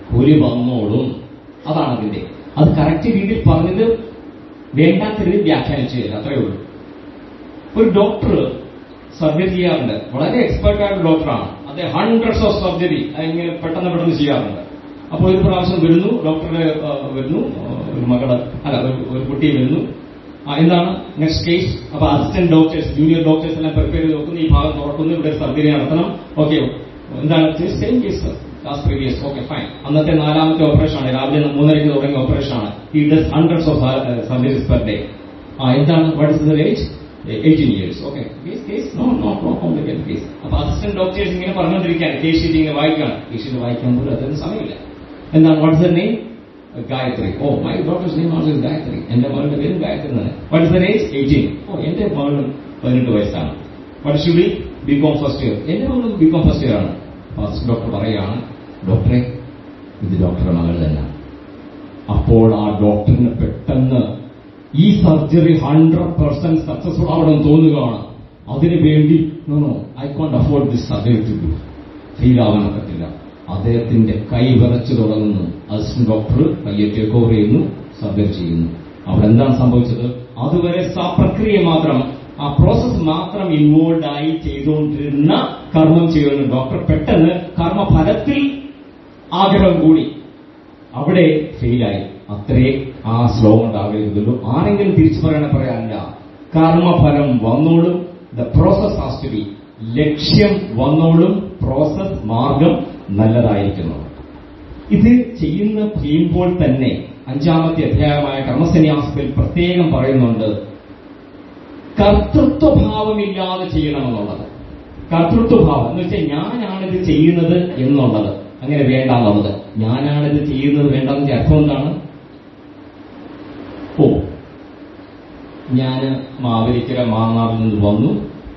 Speaker 1: പുലി വന്നോളും അതാണ് അതിന്റെ അത് കറക്റ്റ് രീതിയിൽ പറഞ്ഞത് വേണ്ടാത്ത രീതിയിൽ വ്യാഖ്യാനിച്ചു തരും അത്രയേ ഉള്ളൂ ഒരു ഡോക്ടർ സർജറി ചെയ്യാറുണ്ട് വളരെ എക്സ്പെർട്ട് ആയ ഡോക്ടറാണ് അദ്ദേഹം ഹൺഡ്രഡ്സ് ഓഫ് സർജറി അതിങ്ങനെ പെട്ടെന്ന് പെട്ടെന്ന് ചെയ്യാറുണ്ട് അപ്പോൾ ഒരു പ്രാവശ്യം വരുന്നു ഡോക്ടറെ ആ, വരുന്നു ആ, ഒരു മകള് അല്ല ഒരു- ഒരു കുട്ടി വരുന്നു ആ, എന്താണ് നെക്സ്റ്റ് കേസ് അപ്പൊ അസിസ്റ്റന്റ് ഡോക്ടേഴ്സ് ജൂനിയർ ഡോക്ടേഴ്സ് എല്ലാം പ്രിപ്പയർ ചെയ്ത് നോക്കുന്നു ഈ ഭാഗം തുറക്കുന്നു ഇവിടെ സർജറി നടത്തണം ഓക്കെ എന്താണ് same case last previous okay fine അന്നത്തെ നാലാമത്തെ ഓപ്പറേഷൻ ആണ് രാവിലെ മൂന്നരയ്ക്ക് തുടങ്ങിയ ഓപ്പറേഷൻ ആണ് ഈ does hundreds of surgeries per day ആ എന്താണ് what is the age eighteen years okay case case no no no complicated case അപ്പൊ അസിസ്റ്റന്റ് ഡോക്ടേഴ്സ് ഇങ്ങനെ പറഞ്ഞുകൊണ്ടിരിക്കുകയാണ് കേസ് ഷീറ്റ് ഇങ്ങനെ വായിക്കുകയാണ് കേസ് ഷീറ്റ് വായിക്കാൻ പോലും അതിന് സമയമില്ല എന്താണ് what is the name Gayatri oh my doctor's name also is Gayatri എന്റെ മകളുടെ പേരും ഗായത്രി തന്നെ what is the age eighteen oh എന്റെ മകളും പതിനെട്ട് വയസ്സാണ് what should be B com first year എന്റെ മകളും ബി കോം ഫസ്റ്റ് ഇയർ ആണ് ഫസ്റ്റ് ഡോക്ടർ പറയുകയാണ് ഡോക്ടറെ ഇത് ഡോക്ടറുടെ മകൾ തന്നെ അപ്പോൾ ആ ഡോക്ടറിന് പെട്ടെന്ന് ഈ സർജറി ഹൺഡ്രഡ് പെർസെന്റ് സക്സസ്ഫുൾ ആവണമെന്ന് തോന്നുകയാണ് അതിനു വേണ്ടി no no I can't afford this surgery to do feel ആവാൻ ഒക്കത്തില്ല അദ്ദേഹത്തിന്റെ കൈ വിറച്ചു തുടങ്ങുന്നു അസിസ്റ്റന്റ് ഡോക്ടർ കയ്യെ ടേക്ക് ഓവർ ചെയ്യുന്നു സർജറി ചെയ്യുന്നു അവിടെ എന്താണ് സംഭവിച്ചത് അതുവരെ ആ പ്രക്രിയ മാത്രം ആ പ്രോസസ് മാത്രം ഇൻവോൾവ് ആയി ചെയ്തുകൊണ്ടിരുന്ന കർമ്മം ചെയ്യുന്ന ഡോക്ടർ പെട്ടെന്ന് കർമ്മഫലത്തിൽ ആഗ്രഹം കൂടി അവിടെ ഫെയിലായി അത്രേ ആ സ്ലോ ഉണ്ടാകരുതുള്ളൂ ആരെങ്കിലും തിരിച്ചു പറയണ പറയാനില്ല കർമ്മഫലം വന്നോളും the process has to be ലക്ഷ്യം വന്നോളും പ്രോസസ് മാർഗം നല്ലതായിരിക്കുന്നു ഇത് ചെയ്യുന്ന ചെയ്യുമ്പോൾ തന്നെ അഞ്ചാമത്തെ അധ്യായമായ കർമ്മസന്യാസത്തിൽ പ്രത്യേകം പറയുന്നുണ്ട് കർത്തൃത്വഭാവമില്ലാതെ ചെയ്യണമെന്നുള്ളത് കർത്തൃത്വഭാവം എന്ന് വെച്ചാൽ ഞാനാണിത് ചെയ്യുന്നത് എന്നുള്ളത് അങ്ങനെ വേണ്ട എന്നുള്ളത് ഞാനാണിത് ചെയ്യുന്നത് വേണ്ടെന്ന് അർത്ഥം എന്താണ് ഓ ഞാൻ മാവേലിക്കര മാന്നാറിൽ നിന്ന് വന്നു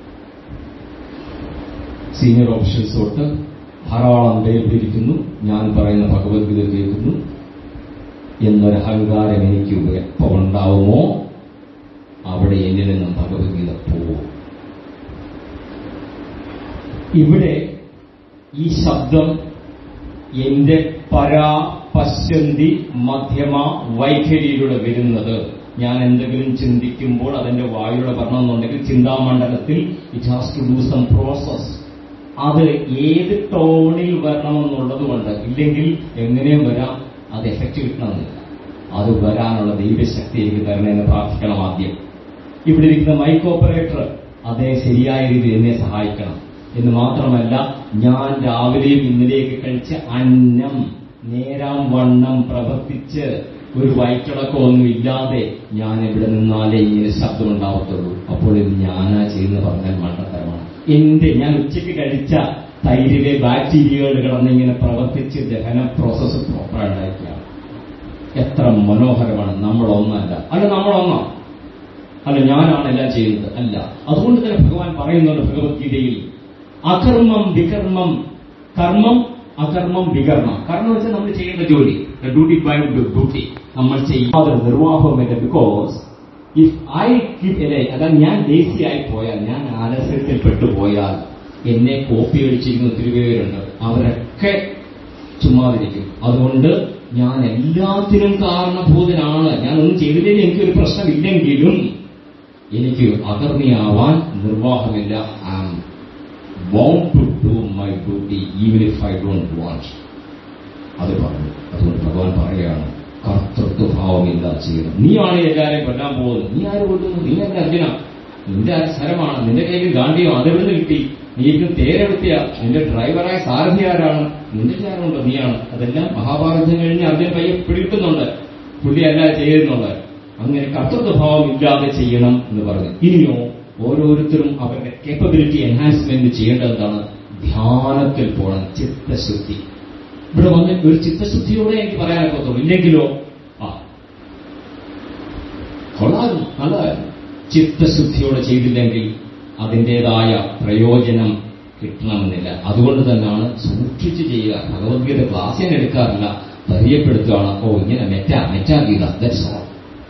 Speaker 1: സീനിയർ ഓഫീഷ്യൽസ് തൊട്ട് ധാരാളം പേരിരിക്കുന്നു ഞാൻ പറയുന്ന ഭഗവത്ഗീത കേൾക്കുന്നു എന്നൊരു അഹങ്കാരം എനിക്ക് എപ്പോൾ ഉണ്ടാവുമോ അവിടെ എന്നിൽ നിന്നും ഭഗവത്ഗീത പോവും ഇവിടെ ഈ ശബ്ദം എന്റെ പരാ പശ്യന്തി മധ്യമ വൈഖരിയിലൂടെ വരുന്നത് ഞാൻ എന്തെങ്കിലും ചിന്തിക്കുമ്പോൾ അതെന്റെ വായിലൂടെ വരണമെന്നുണ്ടെങ്കിൽ ചിന്താമണ്ഡലത്തിൽ it has to do some process അത് ഏത് ടോണിൽ വരണമെന്നുള്ളത് കൊണ്ട് ഇല്ലെങ്കിൽ എങ്ങനെയും വരാം അത് എഫക്റ്റ് കിട്ടണമെന്നില്ല അത് വരാനുള്ള ദൈവശക്തി എനിക്ക് തരണമെന്ന് പ്രാർത്ഥിക്കണം ആദ്യം ഇവിടെ ഇരിക്കുന്ന മൈക്ക് ഓപ്പറേറ്റർ അതേ ശരിയായ രീതിയിൽ എന്നെ സഹായിക്കണം എന്ന് മാത്രമല്ല ഞാൻ രാവിലെയും ഇന്നലെയൊക്കെ കഴിച്ച അന്നം നേരാം വണ്ണം പ്രവർത്തിച്ച് ഒരു വയറ്റിളക്കമൊന്നും ഇല്ലാതെ ഞാൻ ഇവിടെ നിന്നാലേ ഇങ്ങനെ ശബ്ദം ഉണ്ടാവത്തുള്ളൂ അപ്പോൾ ഇത് ഞാനാ ചെയ്യുന്ന പറഞ്ഞാൽ മണ്ടത്തരമാണ് എന്റെ ഞാൻ ഉച്ചയ്ക്ക് കഴിച്ച തൈരിലെ ബാക്ടീരിയകൾ കിടന്നിങ്ങനെ പ്രവർത്തിച്ച് ദഹന പ്രോസസ്സ് പ്രോപ്പറായിട്ടായിരിക്കുകയാണ് എത്ര മനോഹരമാണ് നമ്മളൊന്നല്ല അല്ല നമ്മളൊന്നോ അല്ല ഞാനാണ് എല്ലാം ചെയ്യുന്നത് അല്ല അതുകൊണ്ട് തന്നെ ഭഗവാൻ പറയുന്നുണ്ട് ഭഗവത്ഗീതയിൽ അകർമ്മം വികർമ്മം കർമ്മം അകർമ്മം വികർമ്മം കർമ്മം വെച്ചാൽ നമ്മൾ ചെയ്യേണ്ട ജോലി ഡ്യൂട്ടി ബൈ ഡ്യൂട്ടി നമ്മൾ ചെയ്യാതെ നിർവാഹമില്ല ബിക്കോസ് ഇഫ് ഐ കീപ് എലെ അതായത് ഞാൻ ദേശീയായി പോയാൽ ഞാൻ ആലസ്യത്തിൽ പെട്ടുപോയാൽ എന്നെ കോപ്പി അടിച്ചിരിക്കുന്ന ഒത്തിരി പേരുണ്ട് അവരൊക്കെ ചുമ്മാതിരിക്കും അതുകൊണ്ട് ഞാൻ എല്ലാത്തിനും കാരണഭൂതനാണ് ഞാൻ ഒന്നും ചെയ്തില്ലെങ്കിൽ എനിക്കൊരു പ്രശ്നമില്ലെങ്കിലും എനിക്ക് അകർണിയാവാൻ നിർവാഹമില്ല I am bound to do my duty even if I don't want അത് പറഞ്ഞു അതുകൊണ്ട് ഭഗവാൻ പറയുകയാണ് കർത്തൃത്വഭാവമില്ല ചെയ്യണം നീയാണ് എല്ലാവരെയും കൊല്ലാൻ പോകുന്നത് നീ ആര് കൊല്ലുന്നു നീ എന്റെ അർജുന നിന്റെ സ്ഥലമാണ് നിന്റെ കയ്യിൽ ഗാന്ധിയോ അതെവിടുന്ന് കിട്ടി നീ ഇത് തേരെടുത്തിയ നിന്റെ ഡ്രൈവറായ സാരഥി ആരാണ് നിന്റെ ചാരുണ്ടോ നീയാണ് അതെല്ലാം മഹാഭാരതം കഴിഞ്ഞ് അർജുൻ പയ്യെ പിടിക്കുന്നുണ്ട് പുള്ളി അല്ല ചെയ്യുന്നുള്ളത് അങ്ങനെ കർത്തൃത്വഭാവം ഇല്ലാതെ ചെയ്യണം എന്ന് പറഞ്ഞു ഇനിയോ ഓരോരുത്തരും അവരുടെ കേപ്പബിലിറ്റി എൻഹാൻസ്മെന്റ് ചെയ്യേണ്ടതാണ് ധ്യാനത്തിൽ പോകണം ചിത്തശുദ്ധി ഇവിടെ വന്ന് ഒരു ചിത്തശുദ്ധിയോടെ എനിക്ക് പറയാനൊക്കത്തുള്ളൂ ഇല്ലെങ്കിലോ ആ കൊള്ളായിരുന്നു നല്ലതായിരുന്നു ചിത്തശുദ്ധിയോടെ ചെയ്തില്ലെങ്കിൽ അതിൻ്റെതായ പ്രയോജനം കിട്ടണമെന്നില്ല അതുകൊണ്ട് തന്നെയാണ് സൂക്ഷിച്ച് ചെയ്യുക ഭഗവത്ഗീത ക്ലാസ് ഞാൻ എടുക്കാറില്ല പരിചയപ്പെടുത്തുകയാണ് ഓ ഇങ്ങനെ മെറ്റാ മെറ്റാഗീത ദറ്റ്സ് ഓൾ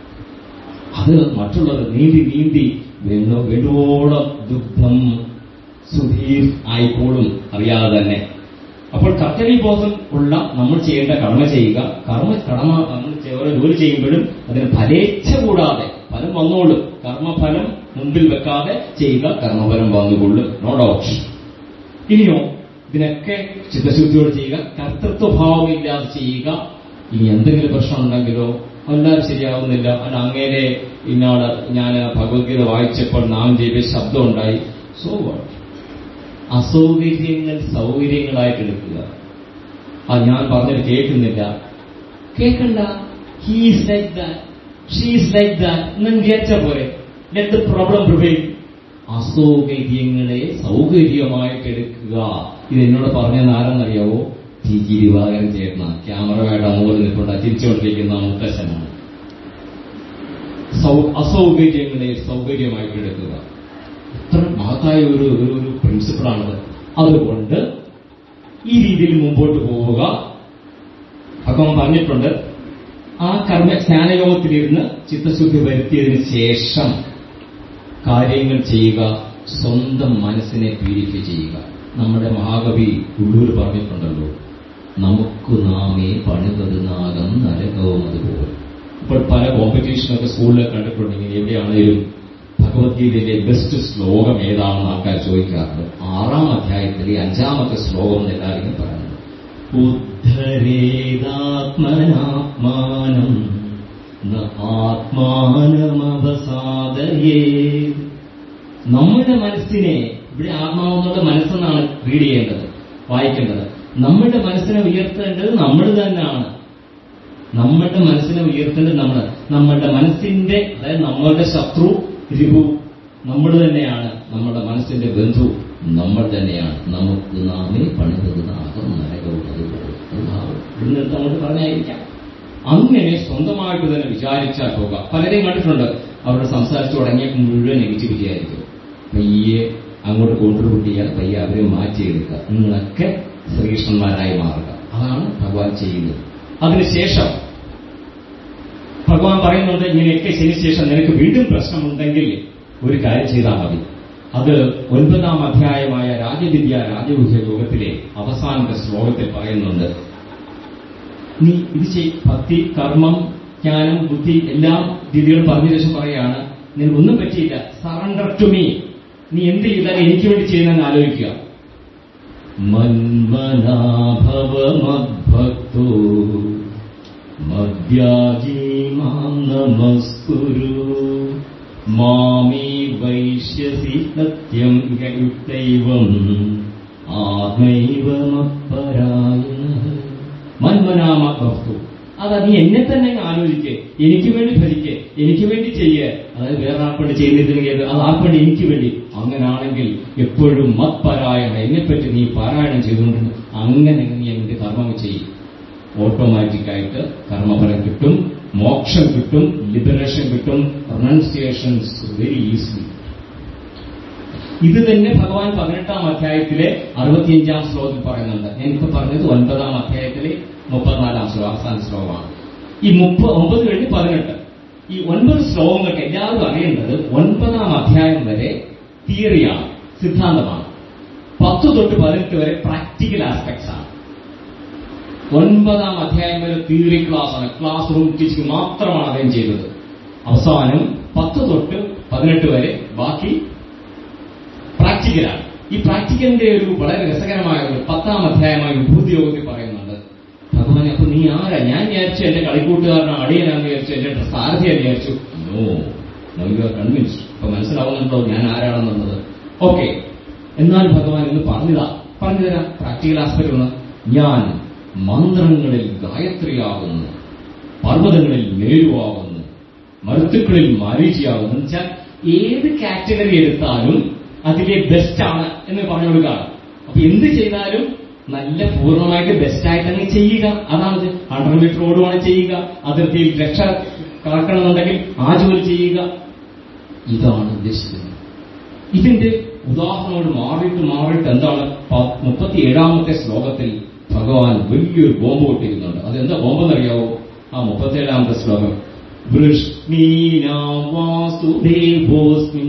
Speaker 1: അത് മറ്റുള്ളത് നീന്തി നീന്തി വേണു വേണുവോളം ദുഗ്ധം സുധീർ ആയിക്കോളും അറിയാതെ തന്നെ അപ്പോൾ കർത്തവ്യബോധം ഉള്ള നമ്മൾ ചെയ്യേണ്ട കർമ്മ ചെയ്യുക കർമ്മ കടമ നമ്മൾ ചെ- ഓരോ ജോലി ചെയ്യുമ്പോഴും അതിന് ഫലേച്ഛ കൂടാതെ ഫലം വന്നോളും കർമ്മഫലം മുമ്പിൽ വെക്കാതെ ചെയ്യുക കർമ്മഫലം വന്നുകൊള്ളും നോ ഡൗട്ട് ഇനിയോ ഇതിനൊക്കെ ചിത്തശുദ്ധിയോട് ചെയ്യുക കർത്തൃത്വഭാവമില്ലാതെ ചെയ്യുക ഇനി എന്തെങ്കിലും പ്രശ്നം ഉണ്ടെങ്കിലോ എല്ലാവരും ശരിയാവുന്നില്ല അല്ല അങ്ങേരെ ഇന്നാള് ഞാൻ ഭഗവത്ഗീത വായിച്ചപ്പോൾ നാം ചെയ്ത ശബ്ദം ഉണ്ടായി സോ വാട്ട് അസൗകര്യങ്ങൾ സൗകര്യങ്ങളായിട്ട് എടുക്കുക ആ ഞാൻ പറഞ്ഞിട്ട് കേൾക്കുന്നില്ല കേൾക്കണ്ട he's like that she's like that എന്ന് വിചാരിച്ച പോലെ ലെറ്റ് ദ പ്രോബ്ലം പ്രിവെയിൽ അസൗകര്യങ്ങളെ സൗകര്യമായിട്ട് എടുക്കുക ഇത് എന്നോട് പറഞ്ഞെന്ന് ആരെന്നറിയാവോ ടി ജി ദിവാകരൻ ചേട്ടന ക്യാമറമായിട്ട് അങ്ങോട്ട് നിൽപ്പുണ്ട് ചിരിച്ചുകൊണ്ടിരിക്കുന്ന മുത്തശ്ശനാണ് സൗ അസൗകര്യങ്ങളെ സൗകര്യമായിട്ട് എടുക്കുക എത്ര മഹത്തായ ഒരു ഒരു ഒരു പ്രിൻസിപ്പിളാണത് അതുകൊണ്ട് ഈ രീതിയിൽ മുമ്പോട്ട് പോവുക ഭഗവാൻ പറഞ്ഞിട്ടുണ്ട് ആ കർമ്മ ജ്ഞാനയോഗത്തിലിരുന്ന് ചിത്തശുദ്ധി വരുത്തിയതിനു ശേഷം കാര്യങ്ങൾ ചെയ്യുക സ്വന്തം മനസ്സിനെ പ്യൂരിഫൈ ചെയ്യുക നമ്മുടെ മഹാകവി ഉള്ളൂർ പറഞ്ഞിട്ടുണ്ടല്ലോ നമുക്ക് നാമേ പണിതത് നാഗം നരകവും അതുപോലെ ഇപ്പോൾ പല കോമ്പറ്റീഷനൊക്കെ സ്കൂളിൽ കണ്ടിട്ടുണ്ടെങ്കിൽ എവിടെയാണെങ്കിലും ഭഗവത്ഗീതയിലെ ബെസ്റ്റ് ശ്ലോകം ഏതാണെന്ന് ആൾക്കാർ ചോദിക്കാറുണ്ട് ആറാം അധ്യായത്തിലെ അഞ്ചാമത്തെ ശ്ലോകം എന്ന് എല്ലാവരും പറയുന്നത് ഉദ്ധരേതാത്മനാത്മാനം ന ആത്മാനമവസാദയേ നമ്മുടെ മനസ്സിനെ ഇവിടെ ആത്മാവെന്നുള്ള മനസ്സെന്നാണ് റീഡ് ചെയ്യേണ്ടത് വായിക്കേണ്ടത് നമ്മുടെ മനസ്സിനെ ഉയർത്തേണ്ടത് നമ്മൾ തന്നെയാണ് നമ്മളുടെ മനസ്സിനെ ഉയർത്തേണ്ടത് നമ്മൾ നമ്മളുടെ മനസ്സിന്റെ അതായത് നമ്മളുടെ ശത്രു രിപു നമ്മൾ തന്നെയാണ് നമ്മുടെ മനസ്സിന്റെ ബന്ധു നമ്മൾ തന്നെയാണ് നമുക്ക് നാമേ പണിതത് നാഗം നരകവും അതുപോലെ ഇവിടുന്ന് അങ്ങോട്ട് പറഞ്ഞായിരിക്കാം അങ്ങനെ സ്വന്തമായിട്ട് തന്നെ വിചാരിച്ചാൽ പോകാം പലരെയും കണ്ടിട്ടുണ്ട് അവരുടെ സംസാരിച്ചു തുടങ്ങിയപ്പോൾ മുഴുവൻ നെഗറ്റിവിറ്റി ആയിരിക്കും പയ്യെ അങ്ങോട്ട് കോൺട്രിബ്യൂട്ട് ചെയ്യാൻ പയ്യെ അവരെ മാറ്റിയെടുക്കുക നിങ്ങളൊക്കെ ശ്രീകൃഷ്ണന്മാരായി മാറുക അതാണ് ഭഗവാൻ ചെയ്യുന്നത് അതിനുശേഷം ഭഗവാൻ പറയുന്നുണ്ട് ഇങ്ങനെയൊക്കെ ശനിശേഷം നിനക്ക് വീണ്ടും പ്രശ്നമുണ്ടെങ്കിൽ ഒരു കാര്യം ചെയ്താൽ മതി അത് ഒൻപതാം അധ്യായമായ രാജവിദ്യ രാജഗുഹ്യ യോഗത്തിലെ അവസാനത്തെ ശ്ലോകത്തിൽ പറയുന്നുണ്ട് നീ ഇത് ചെയ് ഭക്തി കർമ്മം ജ്ഞാനം ബുദ്ധി എല്ലാം രീതികളും പറഞ്ഞ ശേഷം പറയാണ് നിനക്കൊന്നും പറ്റിയില്ല സറണ്ടർ ടു മീ നീ എന്ത് ചെയ്താലും എനിക്ക് വേണ്ടി ചെയ്യുന്നതെന്ന് ആലോചിക്കുക മന്മനാഭവമദ്ഭക്തോ മദ്യാജീ മാം നമസ്കുരു മാമീ വൈശ്യസി സത്യം യുക്തൈവം ആത്മൈവമപ്പരായണ മന്മനാമ ഭക്തു അതാ നീ എന്നെ തന്നെ അങ്ങ് ആലോചിക്ക് എനിക്ക് വേണ്ടി ഭരിക്ക് എനിക്ക് വേണ്ടി ചെയ്യ് അതായത് വേറെ ആർക്കൊണ്ട് ചെയ്യുന്നില്ലെങ്കിൽ അത് ആർക്കൊണ്ട് എനിക്ക് വേണ്ടി അങ്ങനാണെങ്കിൽ എപ്പോഴും മത്പരായണ എന്നെപ്പറ്റി നീ പാരായണം ചെയ്തുകൊണ്ട് അങ്ങനെ നീ എന്റെ കർമ്മം ചെയ്യും ഓട്ടോമാറ്റിക്കായിട്ട് കർമ്മഫലം കിട്ടും മോക്ഷം കിട്ടും ലിബറേഷൻ കിട്ടും റൊണൗൺസിയേഷൻസ് വെരി ഈസിലി ഇത് തന്നെ ഭഗവാൻ പതിനെട്ടാം അധ്യായത്തിലെ അറുപത്തിയഞ്ചാം ശ്ലോകത്തിൽ പറയുന്നുണ്ട് ഞാനിപ്പോ പറഞ്ഞത് ഒൻപതാം അധ്യായത്തിലെ മുപ്പത്തിനാലാം ശ്ലോകം അവസാന ശ്ലോകമാണ് ഈ മുപ്പ ഒമ്പത് കഴിഞ്ഞ് പതിനെട്ട് ഈ ഒൻപത് ശ്ലോകങ്ങൾക്ക് എല്ലാവരും അറിയേണ്ടത് ഒൻപതാം അധ്യായം വരെ തിയറിയാണ് സിദ്ധാന്തമാണ് പത്ത് തൊട്ട് പതിനെട്ട് വരെ പ്രാക്ടിക്കൽ ആസ്പെക്ട്സ് ആണ് ഒൻപതാം അധ്യായം വരെ തിയറി ക്ലാസ് ആണ് ക്ലാസ് റൂം ടീച്ചിങ് മാത്രമാണ് അദ്ദേഹം ചെയ്തത് അവസാനം പത്ത് തൊട്ട് പതിനെട്ട് വരെ ബാക്കി പ്രാക്ടിക്കലാണ് ഈ പ്രാക്ടിക്കലിന്റെ ഒരു വളരെ രസകരമായ ഒരു പത്താം അധ്യായമായ വിഭൂതി യോഗത്തിൽ പറയുന്നുണ്ട് ഭഗവാനെ അപ്പൊ നീ ആരാ ഞാൻ വിചാരിച്ചു എന്റെ കളിക്കൂട്ടുകാരനാണ് അടിയനാന്ന് വിചാരിച്ചു എന്റെ സാരഥിയാന്ന് വിചാരിച്ചു no no you are convinced ഇപ്പൊ മനസ്സിലാവുന്നുണ്ടോ ഞാൻ ആരാണെന്നുള്ളത് ഓക്കെ എന്നാൽ ഭഗവാൻ ഇന്ന് പറഞ്ഞതാ പറഞ്ഞു തരാം പ്രാക്ടിക്കൽ ആസ്പെക്ട് ഒന്ന് ഞാൻ മന്ത്രങ്ങളിൽ ഗായത്രിയാകുന്നു പർവ്വതങ്ങളിൽ മേരുവാകുന്നു മരുത്തുക്കളിൽ മാരീചിയാകുന്നു എന്ന് വെച്ചാൽ ഏത് കാറ്റഗറി എടുത്താലും അതിലെ ബെസ്റ്റ് ആണ് എന്ന് പറഞ്ഞു കൊടുക്കുകയാണ് അപ്പൊ എന്ത് ചെയ്താലും നല്ല പൂർണ്ണമായിട്ട് ബെസ്റ്റ് ആയിട്ട് അങ്ങ് ചെയ്യുക അതാണ് ഹൺഡ്രഡ് മീറ്റർ ഓടുവാണ് ചെയ്യുക അതിർത്തിയിൽ രക്ഷ കളക്കണമെന്നുണ്ടെങ്കിൽ ആ ജോലി ചെയ്യുക ഇതാണ് ഉദ്ദേശിക്കുന്നത് ഇതിന്റെ ഉദാഹരണങ്ങൾ മാറിയിട്ട് മാറിയിട്ട് എന്താണ് മുപ്പത്തി ഏഴാമത്തെ ശ്ലോകത്തിൽ ഭഗവാൻ വലിയൊരു ബോംബ് പൊട്ടിക്കുന്നുണ്ട് അതെന്താ ബോംബെന്നറിയാവോ ആ മുപ്പത്തേഴാമത്തെ ശ്ലോകം വൃഷ്ണീനാം വാസുദേവോസ്മിൻ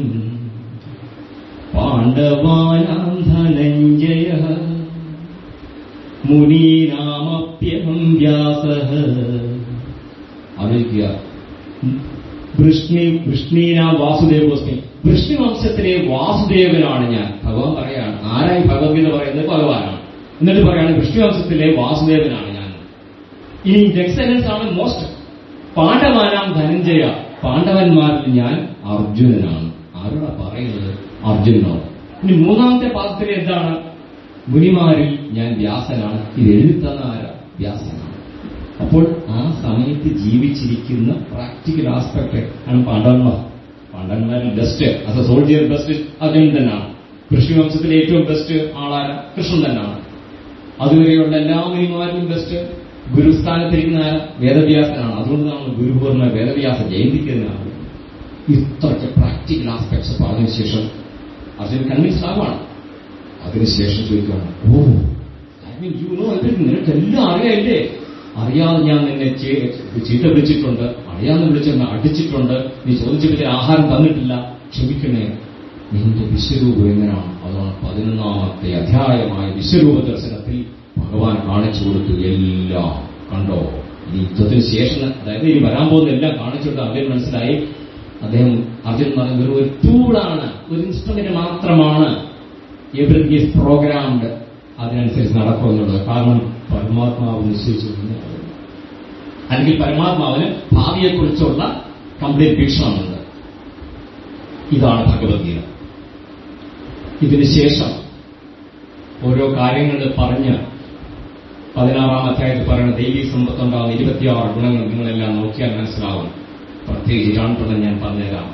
Speaker 1: പാണ്ഡവാനാം ധനഞ്ജയ മുനീനാമപ്യഹം വ്യാസ ആലോചിക്കുക വൃഷ്ണി വൃഷ്ണീനാം വാസുദേവോസ്മി വൃഷ്ണി വംശത്തിലെ വാസുദേവനാണ് ഞാൻ ഭഗവാൻ പറയാണ് ആരായി ഭഗവത്ഗീത പറയുന്നത് ഭഗവാനാണ് എന്നിട്ട് പറയാണ് വൃഷ്ണി വംശത്തിലെ വാസുദേവനാണ് ഞാൻ ഇനി എക്സലൻസ് ആണ് മോസ്റ്റ് പാണ്ഡവാനാം ധനഞ്ജയ പാണ്ഡവന്മാരിൽ ഞാൻ അർജുനനാണ് ആരോടാ പറയുന്നത് അർജുനനോട് ഇനി മൂന്നാമത്തെ പാദത്തിൽ എന്താണ് മുനിമാരിൽ ഞാൻ വ്യാസനാണ് ഇത് എഴുതിത്തന്ന ആരാ വ്യാസനാണ് അപ്പോൾ ആ സമയത്ത് ജീവിച്ചിരിക്കുന്ന പ്രാക്ടിക്കൽ ആസ്പെക്ട് ആണ് പാണ്ഡവന്മാർ പാണ്ഡവന്മാരിൽ best as a soldier best Arjunan തന്നെയാണ് കൃഷ്ണവംശത്തിലെ ഏറ്റവും ബെസ്റ്റ് ആളാര കൃഷ്ണൻ തന്നെയാണ് അതുവരെയുള്ള എല്ലാ മുനിമാരിലും ബെസ്റ്റ് ഗുരുസ്ഥാനത്തിരിക്കുന്ന ആരാ? വേദവ്യാസനാണ് അതുകൊണ്ട് നമ്മൾ ഗുരുപൂർണ്ണ വേദവ്യാസ ജയന്തിക്കുന്നതാണ് ഇത്രയ്ക്ക് പ്രാക്ടിക്കൽ ആസ്പെക്ട്സ് പറഞ്ഞതിന് ശേഷം അർജുൻ കൺവിൻസ് ആവാണ് അതിനുശേഷം ചോദിക്കുകയാണ് ഓ യു നോ എവരിങ് നിനക്ക് എല്ലാം അറിയാമില്ലേ അറിയാതെ ഞാൻ നിന്നെ ചീ- ചീത്ത വിളിച്ചിട്ടുണ്ട് അറിയാതെ വിളിച്ചെന്നെ അടിച്ചിട്ടുണ്ട് നീ ചോദിച്ചപ്പോൾ ആഹാരം തന്നിട്ടില്ല ക്ഷമിക്കണേ നിന്റെ വിശ്വരൂപം എങ്ങനെയാണ് അതാണ് പതിനൊന്നാമത്തെ അധ്യായമായ വിശ്വരൂപ ദർശനത്തിൽ ഭഗവാൻ കാണിച്ചു കൊടുത്തു എല്ലാം കണ്ടോ ഈ യുദ്ധത്തിന് ശേഷം അതായത് ഇനി വരാൻ പോകുന്ന എല്ലാം കാണിച്ചു കൊടുത്ത് അർജുൻ മനസ്സിലായി അദ്ദേഹം അർജുൻ പറഞ്ഞത് ഒരു ടൂളാണ് ഒരു ഇൻസ്ട്രുമെന്റ് മാത്രമാണ് എവറിങ് ഈസ് പ്രോഗ്രാംഡ് അതിനനുസരിച്ച് നടക്കുമെന്നുള്ളത് കാരണം പരമാത്മാവ് നിശ്ചയിച്ചു കഴിഞ്ഞാൽ അല്ലെങ്കിൽ പരമാത്മാവിന് ഭാവിയെക്കുറിച്ചുള്ള കംപ്ലീറ്റ് വീക്ഷണമുണ്ട് ഇതാണ് ഭഗവത്ഗീത ഇതിന് ശേഷം ഓരോ കാര്യങ്ങൾ പറഞ്ഞ് പതിനാറാം അധ്യായത്തിൽ പറയുന്ന ദൈവീ സമ്പത്തുണ്ടാകുന്ന ഇരുപത്തിയാറ് ഗുണങ്ങൾ നിങ്ങളെല്ലാം നോക്കിയാൽ മനസ്സിലാവും പ്രത്യേകിച്ച് രണ്ടെണ്ണം ഞാൻ പറഞ്ഞുതരാം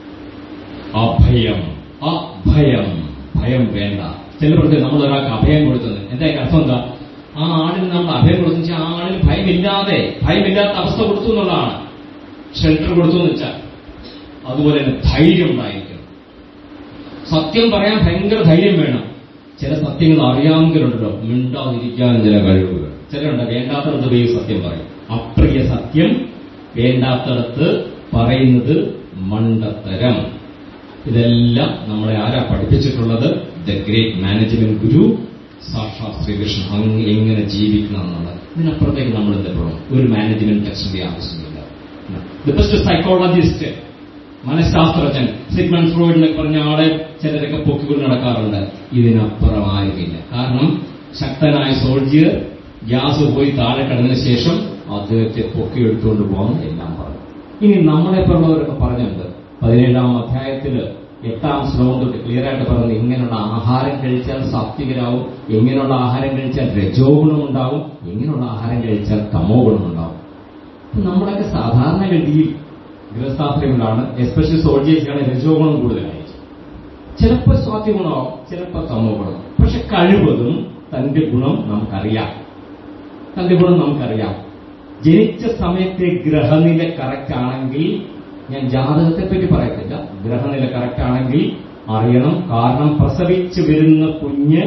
Speaker 1: അഭയം അഭയം ഭയം വേണ്ട ചിലർക്ക് നമ്മൾ ഒരാൾക്ക് അഭയം കൊടുത്തത് എന്താ അതിന്റെ അർത്ഥം എന്താ ആ ആളിന് നമ്മൾ അഭയം കൊടുത്തു വെച്ചാൽ ആ ആളിന് ഭയമില്ലാതെ ഭയമില്ലാത്ത അവസ്ഥ കൊടുത്തു എന്നുള്ളതാണ് ഷെൽട്ടർ കൊടുത്തു എന്ന് വെച്ചാൽ അതുപോലെ തന്നെ ധൈര്യം ഉണ്ടായിരിക്കണം സത്യം പറയാൻ ഭയങ്കര ധൈര്യം വേണം ചില സത്യങ്ങൾ അറിയാമെങ്കിലുണ്ടല്ലോ മിണ്ടാതിരിക്കാനും ചില കഴിവുകൾ ചിലരുണ്ട് വേണ്ടാത്തടത്ത് പോയി സത്യം പറയും അപ്രിയ സത്യം വേണ്ടാത്തടത്ത് പറയുന്നത് മണ്ടത്തരം ഇതെല്ലാം നമ്മളെ ആരാ പഠിപ്പിച്ചിട്ടുള്ളത് ദ ഗ്രേറ്റ് മാനേജ്മെന്റ് ഗുരു സാക്ഷാത് ശ്രീകൃഷ്ണൻ അങ്ങ് എങ്ങനെ ജീവിക്കണം എന്നുള്ളത് ഇതിനപ്പുറത്തേക്ക് നമ്മൾ എന്തെപ്പോഴും ഒരു മാനേജ്മെന്റ് ടെക്സ്റ്റിന്റെ ആവശ്യമില്ല ദ ബെസ്റ്റ് സൈക്കോളജിസ്റ്റ് മനഃശാസ്ത്രജ്ഞൻ സിഗ്മൺ ഫ്രോയിഡ് എന്നൊക്കെ പറഞ്ഞ ആളെ ചിലരൊക്കെ പൊക്കിക്കൊണ്ട് നടക്കാറുണ്ട് ഇതിനപ്പുറം ആരുമില്ല കാരണം ശക്തനായ സോൾജിയർ ഗ്യാസ് പോയി താഴെ കടന്നതിന് ശേഷം അദ്ദേഹത്തെ പൊക്കിയെടുത്തുകൊണ്ട് പോകാൻ എല്ലാം പറഞ്ഞു ഇനി നമ്മളെപ്പോലുള്ളവരൊക്കെ പറഞ്ഞിട്ടുണ്ട് പതിനേഴാം അധ്യായത്തില് എട്ടാം ശ്ലോകം തൊട്ട് ക്ലിയർ ആയിട്ട് പറയുന്നത് ഇങ്ങനെയുള്ള ആഹാരം കഴിച്ചാൽ സാത്വികരാവും എങ്ങനെയുള്ള ആഹാരം കഴിച്ചാൽ രജോ ഗുണം ഉണ്ടാവും എങ്ങനെയുള്ള ആഹാരം കഴിച്ചാൽ തമോ ഗുണം ഉണ്ടാവും അപ്പൊ നമ്മളൊക്കെ സാധാരണഗതിയിൽ ഗൃഹസ്ഥാപനങ്ങളാണ് എസ്പെഷ്യലി സോൾജേഴ്സിനാണ് രജോ ഗുണം കൂടുതലായിരിക്കും ചിലപ്പോൾ സ്വാത്യ ഗുണമാവും ചിലപ്പോൾ തമോ ഗുണം പക്ഷെ കഴിവതും തന്റെ ഗുണം നമുക്കറിയാം തന്റെ ഗുണം നമുക്കറിയാം ജനിച്ച സമയത്തെ ഗ്രഹനില കറക്റ്റ് ആണെങ്കിൽ ഞാൻ ജാതകത്തെ പറ്റി പറയത്തില്ല ഗ്രഹനില കറക്റ്റ് ആണെങ്കിൽ അറിയണം കാരണം പ്രസവിച്ചു വരുന്ന കുഞ്ഞ്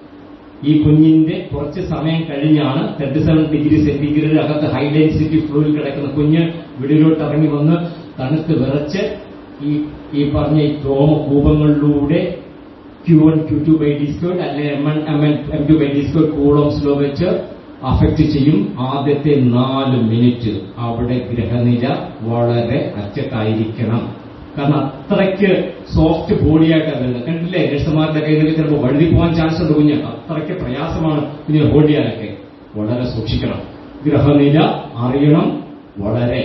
Speaker 1: ഈ കുഞ്ഞിന്റെ കുറച്ച് സമയം കഴിഞ്ഞാണ് തേർട്ടി സെവൻ ഡിഗ്രി സെന്റിഗ്രേഡ് അകത്ത് ഹൈ ഡെൻസിറ്റി ഫ്ലൂയിൽ കിടക്കുന്ന കുഞ്ഞ് വെളിയിലോട്ട് ഇറങ്ങി വന്ന് തണുത്ത് വിറച്ച് ഈ ഈ പറഞ്ഞ ഈ രോമകൂപങ്ങളിലൂടെ Q one Q two by D squared അല്ലെങ്കിൽ M N M N M two by D squared കൂളോംസിലോ വെച്ച് അഫക്റ്റ് ചെയ്യും ആദ്യത്തെ നാല് മിനിറ്റ് അവിടെ ഗ്രഹനില വളരെ അറ്റത്തായിരിക്കണം കാരണം അത്രയ്ക്ക് സോഫ്റ്റ് ബോഡിയായിട്ടാണ് വരുന്നത് കണ്ടില്ലേ നഴ്സുമാരുടെ കയ്യിൽ ചിലപ്പോൾ വഴുതി പോകാൻ ചാൻസ് ഉണ്ട് കുഞ്ഞ് അത്രയ്ക്ക് പ്രയാസമാണ് കുഞ്ഞിനെ ഹോൾഡ് ചെയ്യാനൊക്കെ വളരെ സൂക്ഷിക്കണം ഗ്രഹനില അറിയണം വളരെ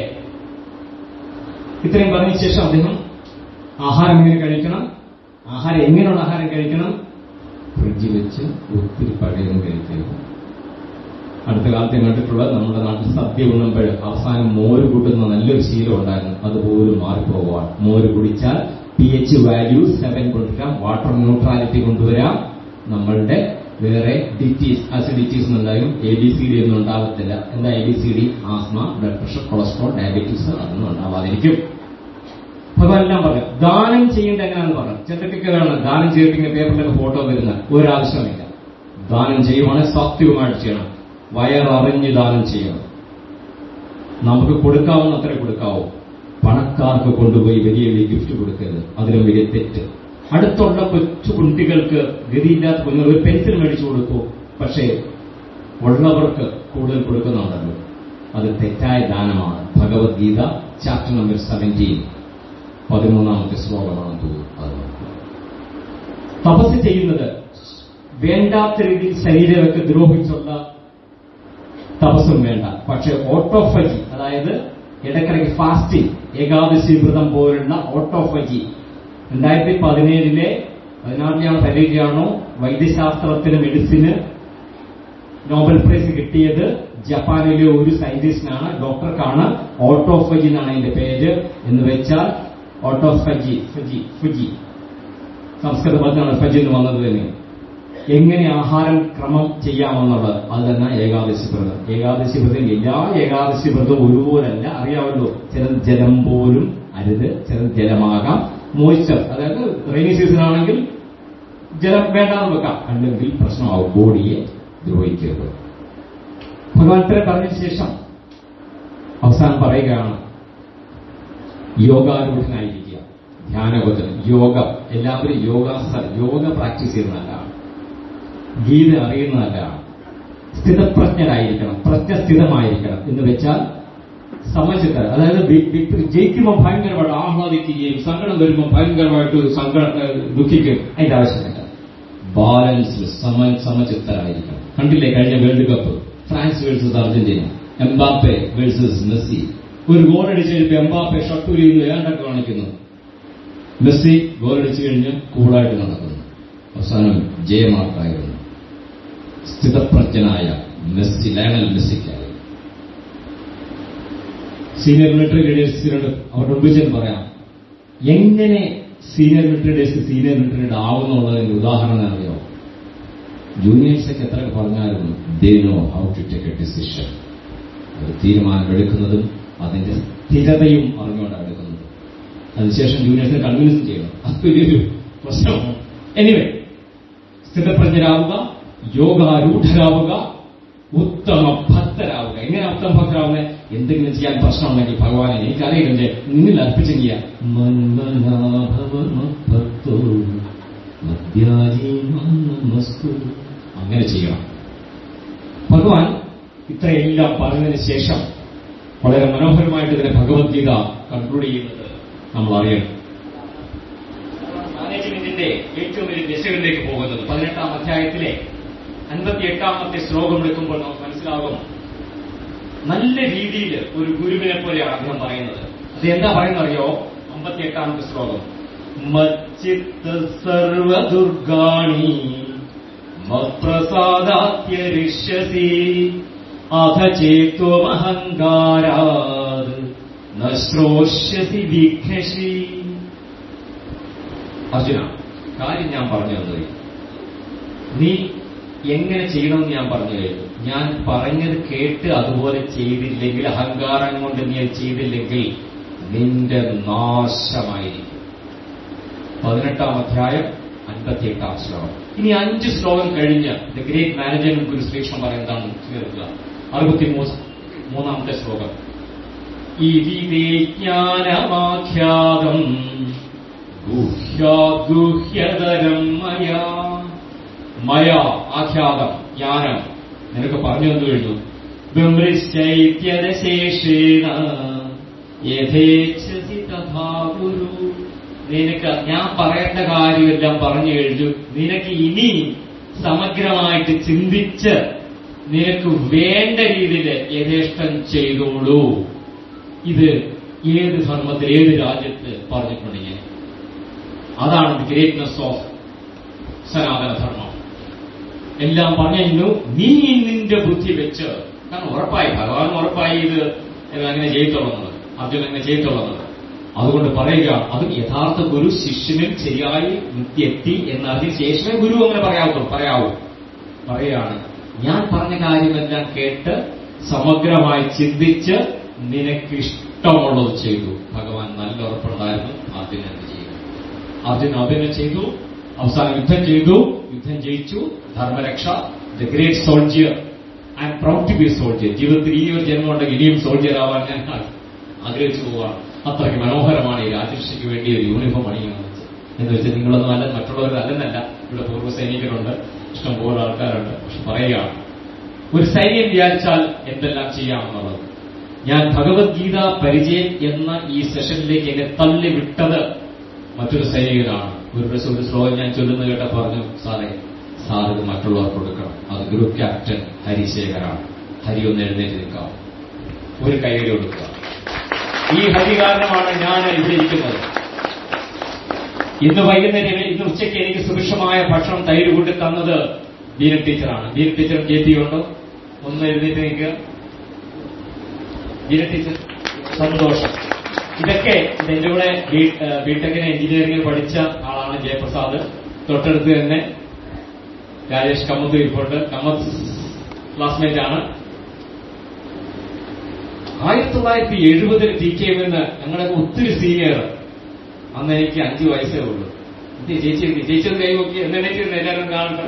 Speaker 1: ഇത്രയും പറഞ്ഞ ശേഷം അദ്ദേഹം ആഹാരം എങ്ങനെ കഴിക്കണം ആഹാരം എങ്ങനെയുള്ള ആഹാരം കഴിക്കണം ഫ്രിഡ്ജിൽ വെച്ച് ഒത്തിരി പഴയൊന്നും കഴിക്കരുത് അടുത്ത കാലത്ത് കണ്ടിട്ടുള്ള നമ്മുടെ നാട്ടിൽ സദ്യ ഉണ്ണുമ്പോൾ അവസാനം മോര് കൂട്ടുന്ന നല്ലൊരു ശീലം ഉണ്ടായിരുന്നു അതുപോലും മാറിപ്പോവാൻ മോര് കുടിച്ചാൽ പി എച്ച് വാല്യൂ സെവൻ കൊണ്ടുവരാം വാട്ടർ ന്യൂട്രാലിറ്റി കൊണ്ടുവരാം നമ്മളുടെ വേറെ ഡിറ്റീസ് അസിഡിറ്റീസ് ഉണ്ടാകും എ ബി സി ഡി ഒന്നും ഉണ്ടാകത്തില്ല എന്താ A B C D asthma blood pressure cholesterol diabetes അതൊന്നും ഉണ്ടാവാതിരിക്കും ഭഗവാനെല്ലാം പറഞ്ഞു ദാനം ചെയ്യേണ്ട എങ്ങനെയാണെന്ന് പറഞ്ഞു ചിലർക്കൊക്കെ വേണം ദാനം ചെയ്തിട്ട് പേപ്പറിലൊക്കെ ഫോട്ടോ വരുന്ന ഒരാവശ്യമില്ല ദാനം ചെയ്യുവാണെങ്കിൽ സാത്വികമായിട്ട് ചെയ്യണം വയററിഞ്ഞ് ദാനം ചെയ്യണം നമുക്ക് കൊടുക്കാവുന്ന അത്ര കൊടുക്കാവൂ പണക്കാർക്ക് കൊണ്ടുപോയി വലിയ വലിയ ഗിഫ്റ്റ് കൊടുക്കരുത് അതിലും വലിയ തെറ്റ് അടുത്തുള്ള കൊച്ചു കുട്ടികൾക്ക് ഗതിയില്ലാത്ത കുഞ്ഞുങ്ങൾ ഒരു പെൻസിൽ മേടിച്ചു കൊടുക്കൂ പക്ഷേ ഉള്ളവർക്ക് കൂടുതൽ കൊടുക്കുന്നുണ്ടല്ലോ അത് തെറ്റായ ദാനമാണ് ഭഗവത്ഗീത ചാപ്റ്റർ നമ്പർ സെവൻറ്റീൻ പതിമൂന്നാമത്തെ ശ്ലോകമാണെന്ന് തോന്നുന്നു അത് നോക്കുക. തപസ് ചെയ്യുന്നത് വേണ്ടാത്ത രീതിയിൽ ശരീരമൊക്കെ ദ്രോഹിച്ചുള്ള തപസ്സും വേണ്ട പക്ഷെ ഓട്ടോഫജി അതായത് ഇടയ്ക്കിടയ്ക്ക് ഫാസ്റ്റിംഗ് ഏകാദശി വ്രതം പോലുള്ള ഓട്ടോഫജി രണ്ടായിരത്തി പതിനേഴിലെ പതിനാറിനെയാണോ പതിനേഴിലാണോ വൈദ്യശാസ്ത്രത്തിന് മെഡിസിന് നോബൽ പ്രൈസ് കിട്ടിയത് ജപ്പാനിലെ ഒരു സയന്റിസ്റ്റിനാണ് ഡോക്ടർക്കാണ് ഓട്ടോഫജി എന്നാണ് അതിന്റെ പേര് എന്ന് വെച്ചാൽ ഓട്ടോഫജി ഫജി ഫുജി സംസ്കൃത പദമാണ് ഫജി എന്ന് വന്നത് തന്നെ എങ്ങനെ ആഹാരം ക്രമം ചെയ്യാമെന്നുള്ളത് അത് തന്നെ ഏകാദശി വ്രതം ഏകാദശി വ്രതം എല്ലാ ഏകാദശി വ്രതവും ഒരുപോലല്ല അറിയാമല്ലോ ചിലത് ജലം പോലും അരുത് ചിലത് ജലമാകാം മോയ്സ്ചർ അതായത് റെയിനി സീസൺ ആണെങ്കിൽ ജലം വേണ്ടാന്ന് വെക്കാം അല്ലെങ്കിൽ പ്രശ്നമാവും ബോഡിയെ ദ്രോഹിക്കരുത് ഭഗവാൻ ഇത്രയും പറഞ്ഞതിന് ശേഷം അവസാനം പറയുകയാണ് യോഗാരൂഢനായിരിക്കുക ധ്യാനബുദ്ധൻ യോഗം എല്ലാവരും യോഗാസ യോഗ പ്രാക്ടീസ് ചെയ്യുന്ന നല്ലതാണ് ഗീത അറിയുന്ന നല്ലതാണ് സ്ഥിതപ്രജ്ഞരായിരിക്കണം പ്രജ്ഞസ്ഥിതമായിരിക്കണം എന്ന് വെച്ചാൽ സമചിത്തർ അതായത് വി- വി- ജയിക്കുമ്പോൾ ഭയങ്കരമായിട്ട് ആഹ്ലാദിക്കുകയും സങ്കടം വരുമ്പോൾ ഭയങ്കരമായിട്ട് സങ്കട ഏഹ് ദുഃഖിക്കും അതിന്റെ ആവശ്യമില്ല ബാലൻസ് സമ സമചിത്തരായിരിക്കണം കണ്ടില്ലേ കഴിഞ്ഞ world cup France versus Argentina Mbappe versus Messi ഒരു ഗോൾ അടിച്ച് കഴിഞ്ഞപ്പോൾ എംബാപ്പെ ഷട്ടൂരി ഏണ്ടൊക്കെ കാണിക്കുന്നു മെസ്സി ഗോൾ അടിച്ചു കഴിഞ്ഞ് കൂളായിട്ട് നടക്കുന്നു അവസാനം ജയമാർക്കായിരുന്നു സ്ഥിതപ്രജ്ഞനായ മെസ്സി ലയണൽ മെസ്സിക്കായി സീനിയർ മിലിറ്ററി ലീഡേഴ്സിനോട് അവരുടെ മുമ്പിൽ ചെന്ന് പറയാം എങ്ങനെ senior military leaders senior military leader ആവുന്നുള്ളതിന്റെ ഉദാഹരണം അറിയോ ജൂനിയേഴ്സൊക്കെ എത്ര പറഞ്ഞാലും they know how to take a decision ഒരു തീരുമാനം എടുക്കുന്നതും അതിന്റെ സ്ഥിരതയും അറിഞ്ഞുകൊണ്ടാണ് എടുക്കുന്നത് അതിനുശേഷം ജൂനിയേഴ്സിനെ കൺവിൻസ് ചെയ്യണം അത് വലിയൊരു പ്രശ്നമാണ് എനിവേ സ്ഥിതപ്രജ്ഞരാവുക യോഗാരൂഢരാവുക ഉത്തമ ഭക്തരാവുക എങ്ങനെ ഉത്തമ ഭക്തരാവുന്നത് എന്തെങ്കിലും ചെയ്യാൻ പ്രശ്നമുണ്ടെങ്കിൽ ഭഗവാനെ എനിക്കറിയില്ലേ നിന്നിൽ അർപ്പിച്ചു ചെയ്യാം മന്മനാഭവമഭക്തോ മദ്യാജീ നമസ്തു അങ്ങനെ ചെയ്യണം ഭഗവാൻ ഇത്രയെല്ലാം പറഞ്ഞതിന് ശേഷം വളരെ മനോഹരമായിട്ട് ഇതിനെ ഭഗവത്ഗീത കൺക്ലൂഡ് ചെയ്യുന്നത് നമ്മൾ അറിയണം മാനേജ്മെന്റിന്റെ ഏറ്റവും വലിയ ദിശകളിലേക്ക് പോകുന്നത് പതിനെട്ടാം അധ്യായത്തിലെ അൻപത്തിയെട്ടാമത്തെ ശ്ലോകം എടുക്കുമ്പോൾ നമുക്ക് മനസ്സിലാകും നല്ല രീതിയിൽ ഒരു ഗുരുവിനെ പോലെയാണ് അദ്ദേഹം പറയുന്നത് അത് എന്താ പറയുന്നത് അറിയോ അമ്പത്തിയെട്ടാമത്തെ ശ്ലോകം മച്ചിത്ത സർവദുർഗാണി മത്പ്രസാദാത്യരിഷ്യസി അഥ ചേത്വമഹങ്കാരാത് ന ശ്രോഷ്യസി വിഘ്നശി അർജുന കാര്യം ഞാൻ പറഞ്ഞു തന്നത് നീ എങ്ങനെ ചെയ്യണമെന്ന് ഞാൻ പറഞ്ഞു കഴിഞ്ഞു ഞാൻ പറഞ്ഞത് കേട്ട് അതുപോലെ ചെയ്തില്ലെങ്കിൽ അഹങ്കാരം കൊണ്ട് നീ അത് ചെയ്തില്ലെങ്കിൽ നിന്റെ നാശമായിരിക്കും പതിനെട്ടാം അധ്യായം അൻപത്തിയെട്ടാം ശ്ലോകം ഇനി അഞ്ച് ശ്ലോകം കഴിഞ്ഞ് the great management guru Sreekrishnan പറയുന്നതാണ് കേൾക്കുക അറുപത്തി മൂന്നാമത്തെ ശ്ലോകം ഇതി വിജ്ഞാനമാഖ്യാതം ഗുഹ്യാഗുഹ്യതരം മയാ മയ ആഖ്യാതം ജ്ഞാനം നിനക്ക് പറഞ്ഞു തന്നു കഴിഞ്ഞു ബൃംശ്ചൈത്യശേഷേണ യഥേച്ഛസി തഥാ ഗുരു നിനക്ക് ഞാൻ പറയേണ്ട കാര്യമെല്ലാം പറഞ്ഞു കഴിഞ്ഞു നിനക്ക് ഇനി സമഗ്രമായിട്ട് ചിന്തിച്ച് നിനക്ക് വേണ്ട രീതിയിൽ യഥേഷ്ടം ചെയ്തോളൂ ഇത് ഏത് ധർമ്മത്തിൽ ഏത് രാജ്യത്ത് പറഞ്ഞിട്ടുണ്ട് ഞാൻ അതാണ് ദി ഗ്രേറ്റ്നെസ് ഓഫ് സനാതനധർമ്മം എല്ലാം പറഞ്ഞു നീ നിന്റെ ബുദ്ധി വെച്ച് കാരണം ഉറപ്പായി ഭഗവാൻ ഉറപ്പായി ഇത് അങ്ങനെ ചെയ്യത്തുള്ളത് അർജുനൻ അങ്ങനെ ചെയ്യത്തുള്ളത് അതുകൊണ്ട് പറയുക അത് യഥാർത്ഥ ഗുരു ശിഷ്യനിൽ ശരിയായി എത്തി എന്നറിഞ്ഞ ശേഷമേ ഗുരു അങ്ങനെ പറയാവൂ പറയാവൂ പറയുകയാണ് ഞാൻ പറഞ്ഞ കാര്യമെല്ലാം കേട്ട് സമഗ്രമായി ചിന്തിച്ച് നിനക്ക് ഇഷ്ടമുള്ളത് ചെയ്തു ഭഗവാൻ നല്ല ഉറപ്പുണ്ടായിരുന്നു അർജുനൻ അത് ചെയ്തു അർജുൻ അഭിനയം ചെയ്തു അവസാനം യുദ്ധം ചെയ്തു യുദ്ധം ജയിച്ചു ധർമ്മരക്ഷ the great soldier I am proud to be soldier ജീവിതത്തിൽ ഈ ഒരു ജന്മം ഉണ്ടെങ്കിൽ ഇനിയും സോൾജിയർ ആവാൻ ഞാൻ ആഗ്രഹിച്ചു പോവാണ് അത്രയ്ക്ക് മനോഹരമാണ് ഈ രാജർഷിക്ക് വേണ്ടി ഒരു യൂണിഫോം അണിയുന്നത് എന്ന് വെച്ചാൽ നിങ്ങളൊന്നും അല്ല മറ്റുള്ളവർ അല്ലെന്നല്ല ഇവിടെ പൂർവ്വ സൈനികരുണ്ട് ഇഷ്ടംപോലെ ആൾക്കാരുണ്ട് പക്ഷെ പറയുകയാണ് ഒരു സൈന്യം വിചാരിച്ചാൽ എന്തെല്ലാം ചെയ്യാമെന്നുള്ളത് ഞാൻ ഭഗവത്ഗീത പരിചയം എന്ന ഈ സെഷനിലേക്ക് എന്നെ തള്ളി വിട്ടത് മറ്റൊരു സൈനികനാണ് ഒരു ദിവസം ഒരു ശ്ലോകം ഞാൻ ചൊല്ലുന്ന കേട്ട പറഞ്ഞു സാറേ സാർ ഇത് മറ്റുള്ളവർക്ക് കൊടുക്കണം അത് ഗ്രൂപ്പ് ക്യാപ്റ്റൻ ഹരിശേഖരാണ് ഹരി ഒന്ന് എഴുന്നേറ്റ് നിൽക്കാം ഒരു കൈയടി കൊടുക്കുക ഈ ഹരി കാരണമാണ് ഞാൻ ഇവിടെ ഇരിക്കുന്നത് ഇന്ന് വൈകുന്നേരം ഇന്ന് ഉച്ചയ്ക്ക് എനിക്ക് സുഭിക്ഷമായ ഭക്ഷണം തൈര് കൂട്ടി തന്നത് ബീന ടീച്ചറാണ് ബീന ടീച്ചർ കെ പി ഉണ്ടോ ഒന്ന് എഴുന്നേറ്റ് നിൽക്കുക ബീന ടീച്ചർ സന്തോഷം ഇതൊക്കെ എന്റെ കൂടെ ബിടെക്കിന് എഞ്ചിനീയറിംഗിൽ പഠിച്ച ആളാണ് ജയപ്രസാദ് തൊട്ടടുത്ത് തന്നെ രാജേഷ് കമ്മത്ത് ഇരിപ്പുണ്ട് കമ്മത്ത് ക്ലാസ്മേറ്റ് ആണ് ആയിരത്തി തൊള്ളായിരത്തി എഴുപതിൽ ടി കെ എമ്മിന്ന് ഞങ്ങളൊക്കെ ഒത്തിരി സീനിയർ അന്ന് എനിക്ക് അഞ്ചു വയസ്സേ ഉള്ളൂ ഇത് ചേച്ചി എന്ത്? ചേച്ചി ഒന്ന് കൈ നോക്കി എന്നെനിക്ക് എല്ലാവരും കാണണ്ട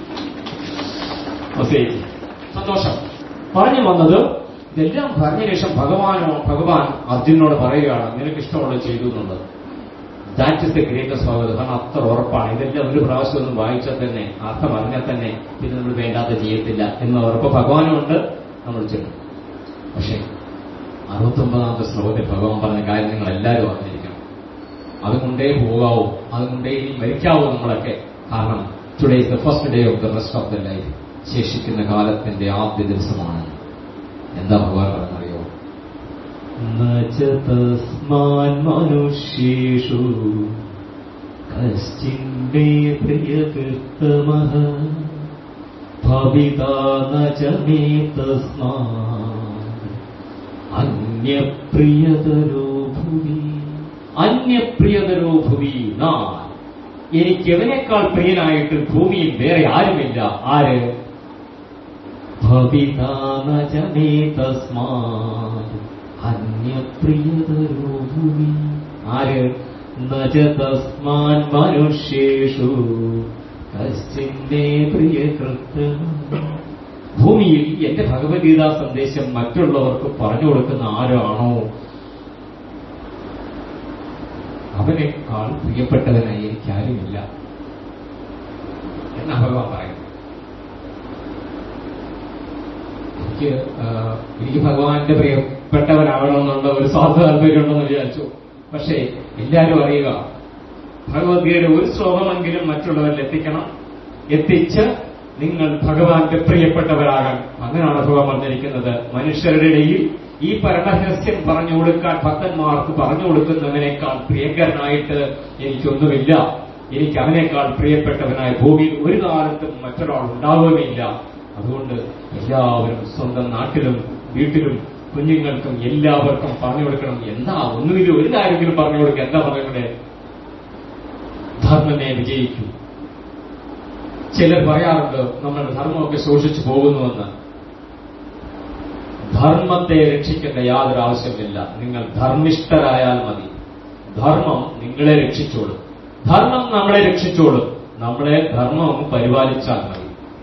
Speaker 1: ഓക്കേ. സന്തോഷം പറഞ്ഞു വന്നത് ഇതെല്ലാം പറഞ്ഞ ശേഷം ഭഗവാനോ ഭഗവാൻ അർജുനോട് പറയുകയാണ് നിനക്ക് ഇഷ്ടമുള്ളത് ചെയ്തു എന്നുള്ളത് ദാറ്റ് ഇസ് ദ ഗ്രേറ്റസ്റ്റ് സ്വാഗതം കാരണം അത്ര ഉറപ്പാണ് ഇതെല്ലാം ഒരു പ്രാവശ്യം ഒന്നും വായിച്ചാൽ തന്നെ അർത്ഥം അറിഞ്ഞാൽ തന്നെ പിന്നെ നമ്മൾ വേണ്ടാത്ത ചെയ്യത്തില്ല എന്ന ഉറപ്പ് ഭഗവാനുമുണ്ട് നമ്മൾ ചെല്ലും പക്ഷേ അറുപത്തൊമ്പതാമത്തെ ശ്ലോകത്തിൽ ഭഗവാൻ പറഞ്ഞ കാര്യം നിങ്ങൾ എല്ലാവരും അറിഞ്ഞിരിക്കണം അതുകൊണ്ടേ പോകാവൂ അതുകൊണ്ടേ ഇനി മരിക്കാവൂ നമ്മളൊക്കെ കാരണം today is the first day of the rest of the life ശേഷിക്കുന്ന കാലത്തിന്റെ ആദ്യ ദിവസമാണ് എന്താ ഭഗവാൻ പറഞ്ഞറിയോ തസ്മാൻ മനുഷ്യേഷു കശ്ചിന്റെ പ്രിയകൃത്തമഃ ഭവിതാ ന ച മേ തസ്മാൻ അന്യപ്രിയതരോ ഭുവി അന്യപ്രിയതരോ ഭുവി നാൻ എനിക്ക് എവനേക്കാൾ പ്രിയനായിട്ട് ഭൂമിയിൽ വേറെ ആരുമില്ല ആര് ഭവിതാനജനേ തസ്മാൻ അന്യപ്രിയതരോ ഭൂമി ആര് നജ തസ്മാൻ മനുഷ്യേഷു കശ്ചിന്റെ പ്രിയകൃത്തം ഭൂമിയിൽ എന്റെ ഭഗവത്ഗീതാ സന്ദേശം മറ്റുള്ളവർക്ക് പറഞ്ഞു കൊടുക്കുന്ന ആരാണോ അവനേക്കാൾ പ്രിയപ്പെട്ടവനായി എനിക്കാരുമില്ല എന്നാ ഭഗവാൻ പറയുന്നത് എനിക്ക് ആ, എനിക്ക് ഭഗവാന്റെ പ്രിയപ്പെട്ടവനാവണമെന്നുള്ള ഒരു സ്വാർത്ഥ താല്പര്യമുണ്ടെന്ന് വിചാരിച്ചു പക്ഷേ എല്ലാവരും അറിയുക ഭഗവത്ഗീതയുടെ ഒരു ശ്ലോകമെങ്കിലും മറ്റുള്ളവരിൽ എത്തിക്കണം എത്തിച്ച് നിങ്ങൾ ഭഗവാന്റെ പ്രിയപ്പെട്ടവരാകാൻ അങ്ങനെയാണ് ഭഗവാൻ പറഞ്ഞിരിക്കുന്നത് മനുഷ്യരുടെ ഇടയിൽ ഈ പരമരഹസ്യം പറഞ്ഞു കൊടുക്കാൻ ഭക്തന്മാർക്ക് പറഞ്ഞു കൊടുക്കുന്നവനേക്കാൾ പ്രിയങ്കരനായിട്ട് എനിക്കൊന്നുമില്ല എനിക്ക് അവനേക്കാൾ പ്രിയപ്പെട്ടവനായ ഭൂമിയിൽ ഒരു കാലത്തും മറ്റൊരാൾ ഉണ്ടാവുകയില്ല അതുകൊണ്ട് എല്ലാവരും സ്വന്തം നാട്ടിലും വീട്ടിലും കുഞ്ഞുങ്ങൾക്കും എല്ലാവർക്കും പറഞ്ഞു കൊടുക്കണം എന്താ ഒന്നുമില്ല ഒരു കാര്യമെങ്കിലും പറഞ്ഞു കൊടുക്കുക എന്താ പറയുന്നത് ധർമ്മമേ വിജയിക്കൂ ചിലർ പറയാറുണ്ട് നമ്മുടെ ധർമ്മമൊക്കെ ശോഷിച്ചു പോകുന്നുവെന്ന് ധർമ്മത്തെ രക്ഷിക്കേണ്ട യാതൊരു ആവശ്യമില്ല നിങ്ങൾ ധർമ്മിഷ്ഠരായാൽ മതി ധർമ്മം നിങ്ങളെ രക്ഷിച്ചോളും ധർമ്മം നമ്മളെ രക്ഷിച്ചോളും നമ്മളെ ധർമ്മം പരിപാലിച്ചാൽ മതി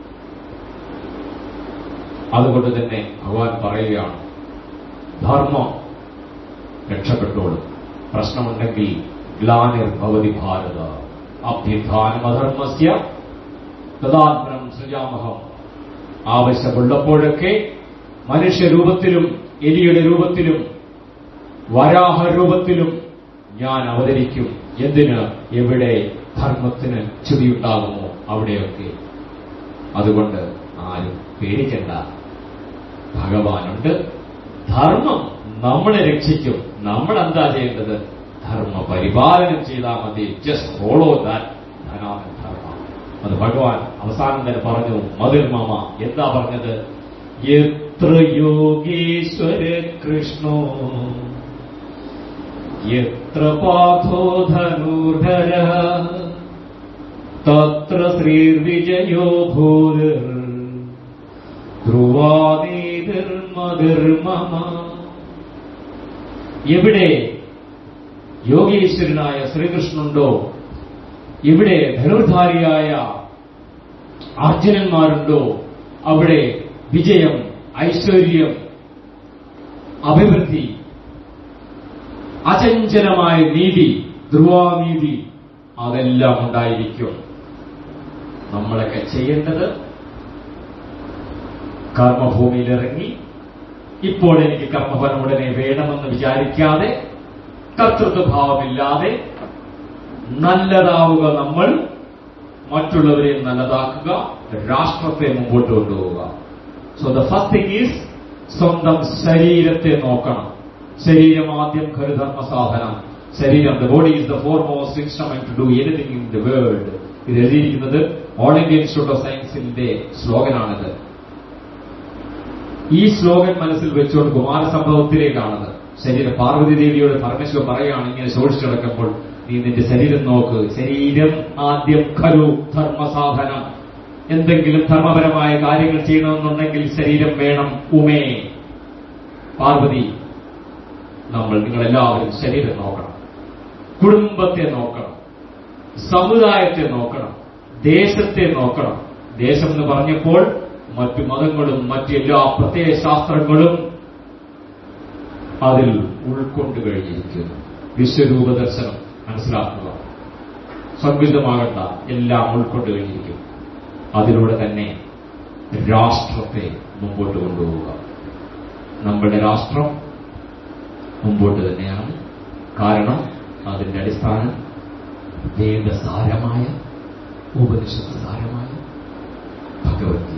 Speaker 1: അതുകൊണ്ട് തന്നെ ഭഗവാൻ പറയുകയാണ് ധർമ്മം രക്ഷപ്പെട്ടോളും പ്രശ്നമുണ്ടെങ്കിൽ ഗ്ലാനിർ ഭവതി ഭാരത അഭ്യുത്ഥാനമധർമ്മസ്യ തദാത്മനം സൃജാമഹം ആവശ്യമുള്ളപ്പോഴൊക്കെ മനുഷ്യരൂപത്തിലും എലിയുടെ രൂപത്തിലും വരാഹ രൂപത്തിലും ഞാൻ അവതരിക്കും എന്തിന് എവിടെ ധർമ്മത്തിന് ചുതിയുണ്ടാകുമോ അവിടെയൊക്കെ അതുകൊണ്ട് ആരും പേടിക്കണ്ട ഭഗവാനുണ്ട് ധർമ്മം നമ്മളെ രക്ഷിക്കും നമ്മൾ എന്താ ചെയ്യേണ്ടത് ധർമ്മ പരിപാലനം ചെയ്താൽ മതി ജസ്റ്റ് ഫോളോ ദാറ്റ് ധനാമൻ ധർമ്മ അത് ഭഗവാൻ അവസാനം തന്നെ പറഞ്ഞു മധുർ മാമ എന്താ പറഞ്ഞത് എത്ര യോഗീശ്വര കൃഷ്ണോ എത്ര പാഥോ ധനുർധര തത്ര ശ്രീർവിജയോ ഭൂതിർ ധ്രുവാദീർമതിർമമ എവിടെ യോഗീശ്വരനായ ശ്രീകൃഷ്ണനുണ്ടോ ഇവിടെ ധനുർധാരിയായ അർജുനന്മാരുണ്ടോ അവിടെ വിജയം ഐശ്വര്യം അഭിവൃദ്ധി അചഞ്ചലമായ നീതി ധ്രുവാനീതി അതെല്ലാം ഉണ്ടായിരിക്കും നമ്മളൊക്കെ ചെയ്യേണ്ടത് കർമ്മഭൂമിയിൽ ഇറങ്ങി ഇപ്പോൾ എനിക്ക് കർമ്മഫലം ഉടനെ വേണമെന്ന് വിചാരിക്കാതെ കർത്തൃത്വഭാവമില്ലാതെ നല്ലതാവുക നമ്മൾ മറ്റുള്ളവരെ നല്ലതാക്കുക രാഷ്ട്രത്തെ മുമ്പോട്ട് കൊണ്ടുപോവുക so the first thing is സ്വന്തം ശരീരത്തെ നോക്കണം ശരീരം ആദ്യം ഖരുധർമ്മ സാധനം ശരീരം the body is the foremost instrument to do anything in the world ഇത് എഴുതിയിരിക്കുന്നത് ഓൾ ഇന്ത്യ ഇൻസ്റ്റിറ്റ്യൂട്ട് ഓഫ് സയൻസിന്റെ സ്ലോഗനാണിത് ഈ സ്ലോഗൻ മനസ്സിൽ വെച്ചുകൊണ്ട് കുമാരസംഭവത്തിലേക്കാണത് ശരീരം പാർവതി ദേവിയോട് പരമേശ്വരൻ പറയുകയാണ് ഇങ്ങനെ ശോഷിച്ചു കിടക്കുമ്പോൾ നീ നിന്റെ ശരീരം നോക്ക് ശരീരം ആദ്യം ഖരു ധർമ്മസാധനം എന്തെങ്കിലും ധർമ്മപരമായ കാര്യങ്ങൾ ചെയ്യണമെന്നുണ്ടെങ്കിൽ ശരീരം വേണം ഉമേ പാർവതി നമ്മൾ നിങ്ങളെല്ലാവരും ശരീരം നോക്കണം കുടുംബത്തെ നോക്കണം സമുദായത്തെ നോക്കണം ദേശത്തെ നോക്കണം ദേശം എന്ന് പറഞ്ഞപ്പോൾ മറ്റു മതങ്ങളും മറ്റെല്ലാ പ്രത്യയ ശാസ്ത്രങ്ങളും അതിൽ ഉൾക്കൊണ്ട് കഴിഞ്ഞിരിക്കുന്നു വിശ്വരൂപ ദർശനം മനസ്സിലാക്കുക സംഗീതമാകണ്ട എല്ലാം ഉൾക്കൊണ്ട് കഴിഞ്ഞിരിക്കും അതിലൂടെ തന്നെ രാഷ്ട്രത്തെ മുമ്പോട്ട് കൊണ്ടുപോവുക നമ്മുടെ രാഷ്ട്രം മുമ്പോട്ട് തന്നെയാണ് കാരണം അതിന്റെ അടിസ്ഥാനം വേദസാരമായ ഉപനിഷത്ത് സാരമായ Bhagavad Gita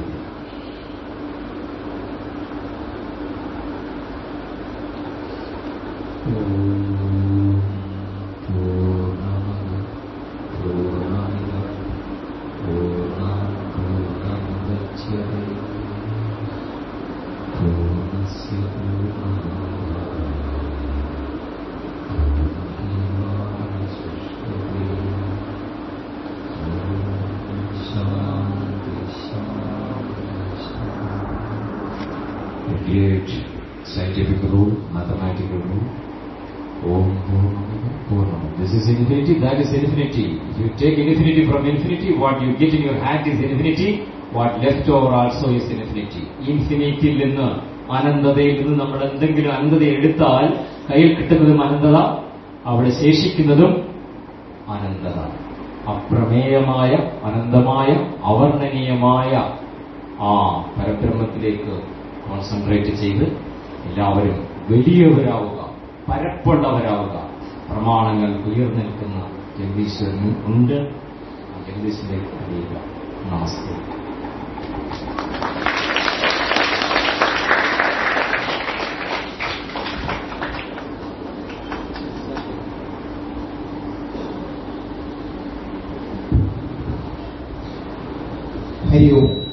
Speaker 2: great scientific rule, mathematical rule. Om Purnamada Purnamada. This is infinity, that is infinity. If you take infinity from infinity, what you get in your hand is infinity, what left over also is infinity.
Speaker 1: ഇൻഫിനിറ്റിയിൽ നിന്ന് അനന്തതയിൽ നിന്ന് നമ്മൾ എന്തെങ്കിലും അനന്തത എടുത്താൽ കയ്യിൽ കിട്ടുന്നതും അനന്തത അവിടെ ശേഷിക്കുന്നതും അനന്തത അപ്രമേയമായ അനന്തമായ അവർണ്ണനീയമായ ആ പരബ്രഹ്മത്തിലേക്ക് കോൺസെൻട്രേറ്റ് ചെയ്ത് എല്ലാവരും വലിയവരാവുക പരപ്പുള്ളവരാവുക പ്രമാണങ്ങൾ ഉയർന്നു നിൽക്കുന്ന ജഗദീശ്വരനും ഉണ്ട് ആ ജഗദീശ്വരലേക്ക് അറിയുക നമസ്തേ
Speaker 3: ഹരി ഓം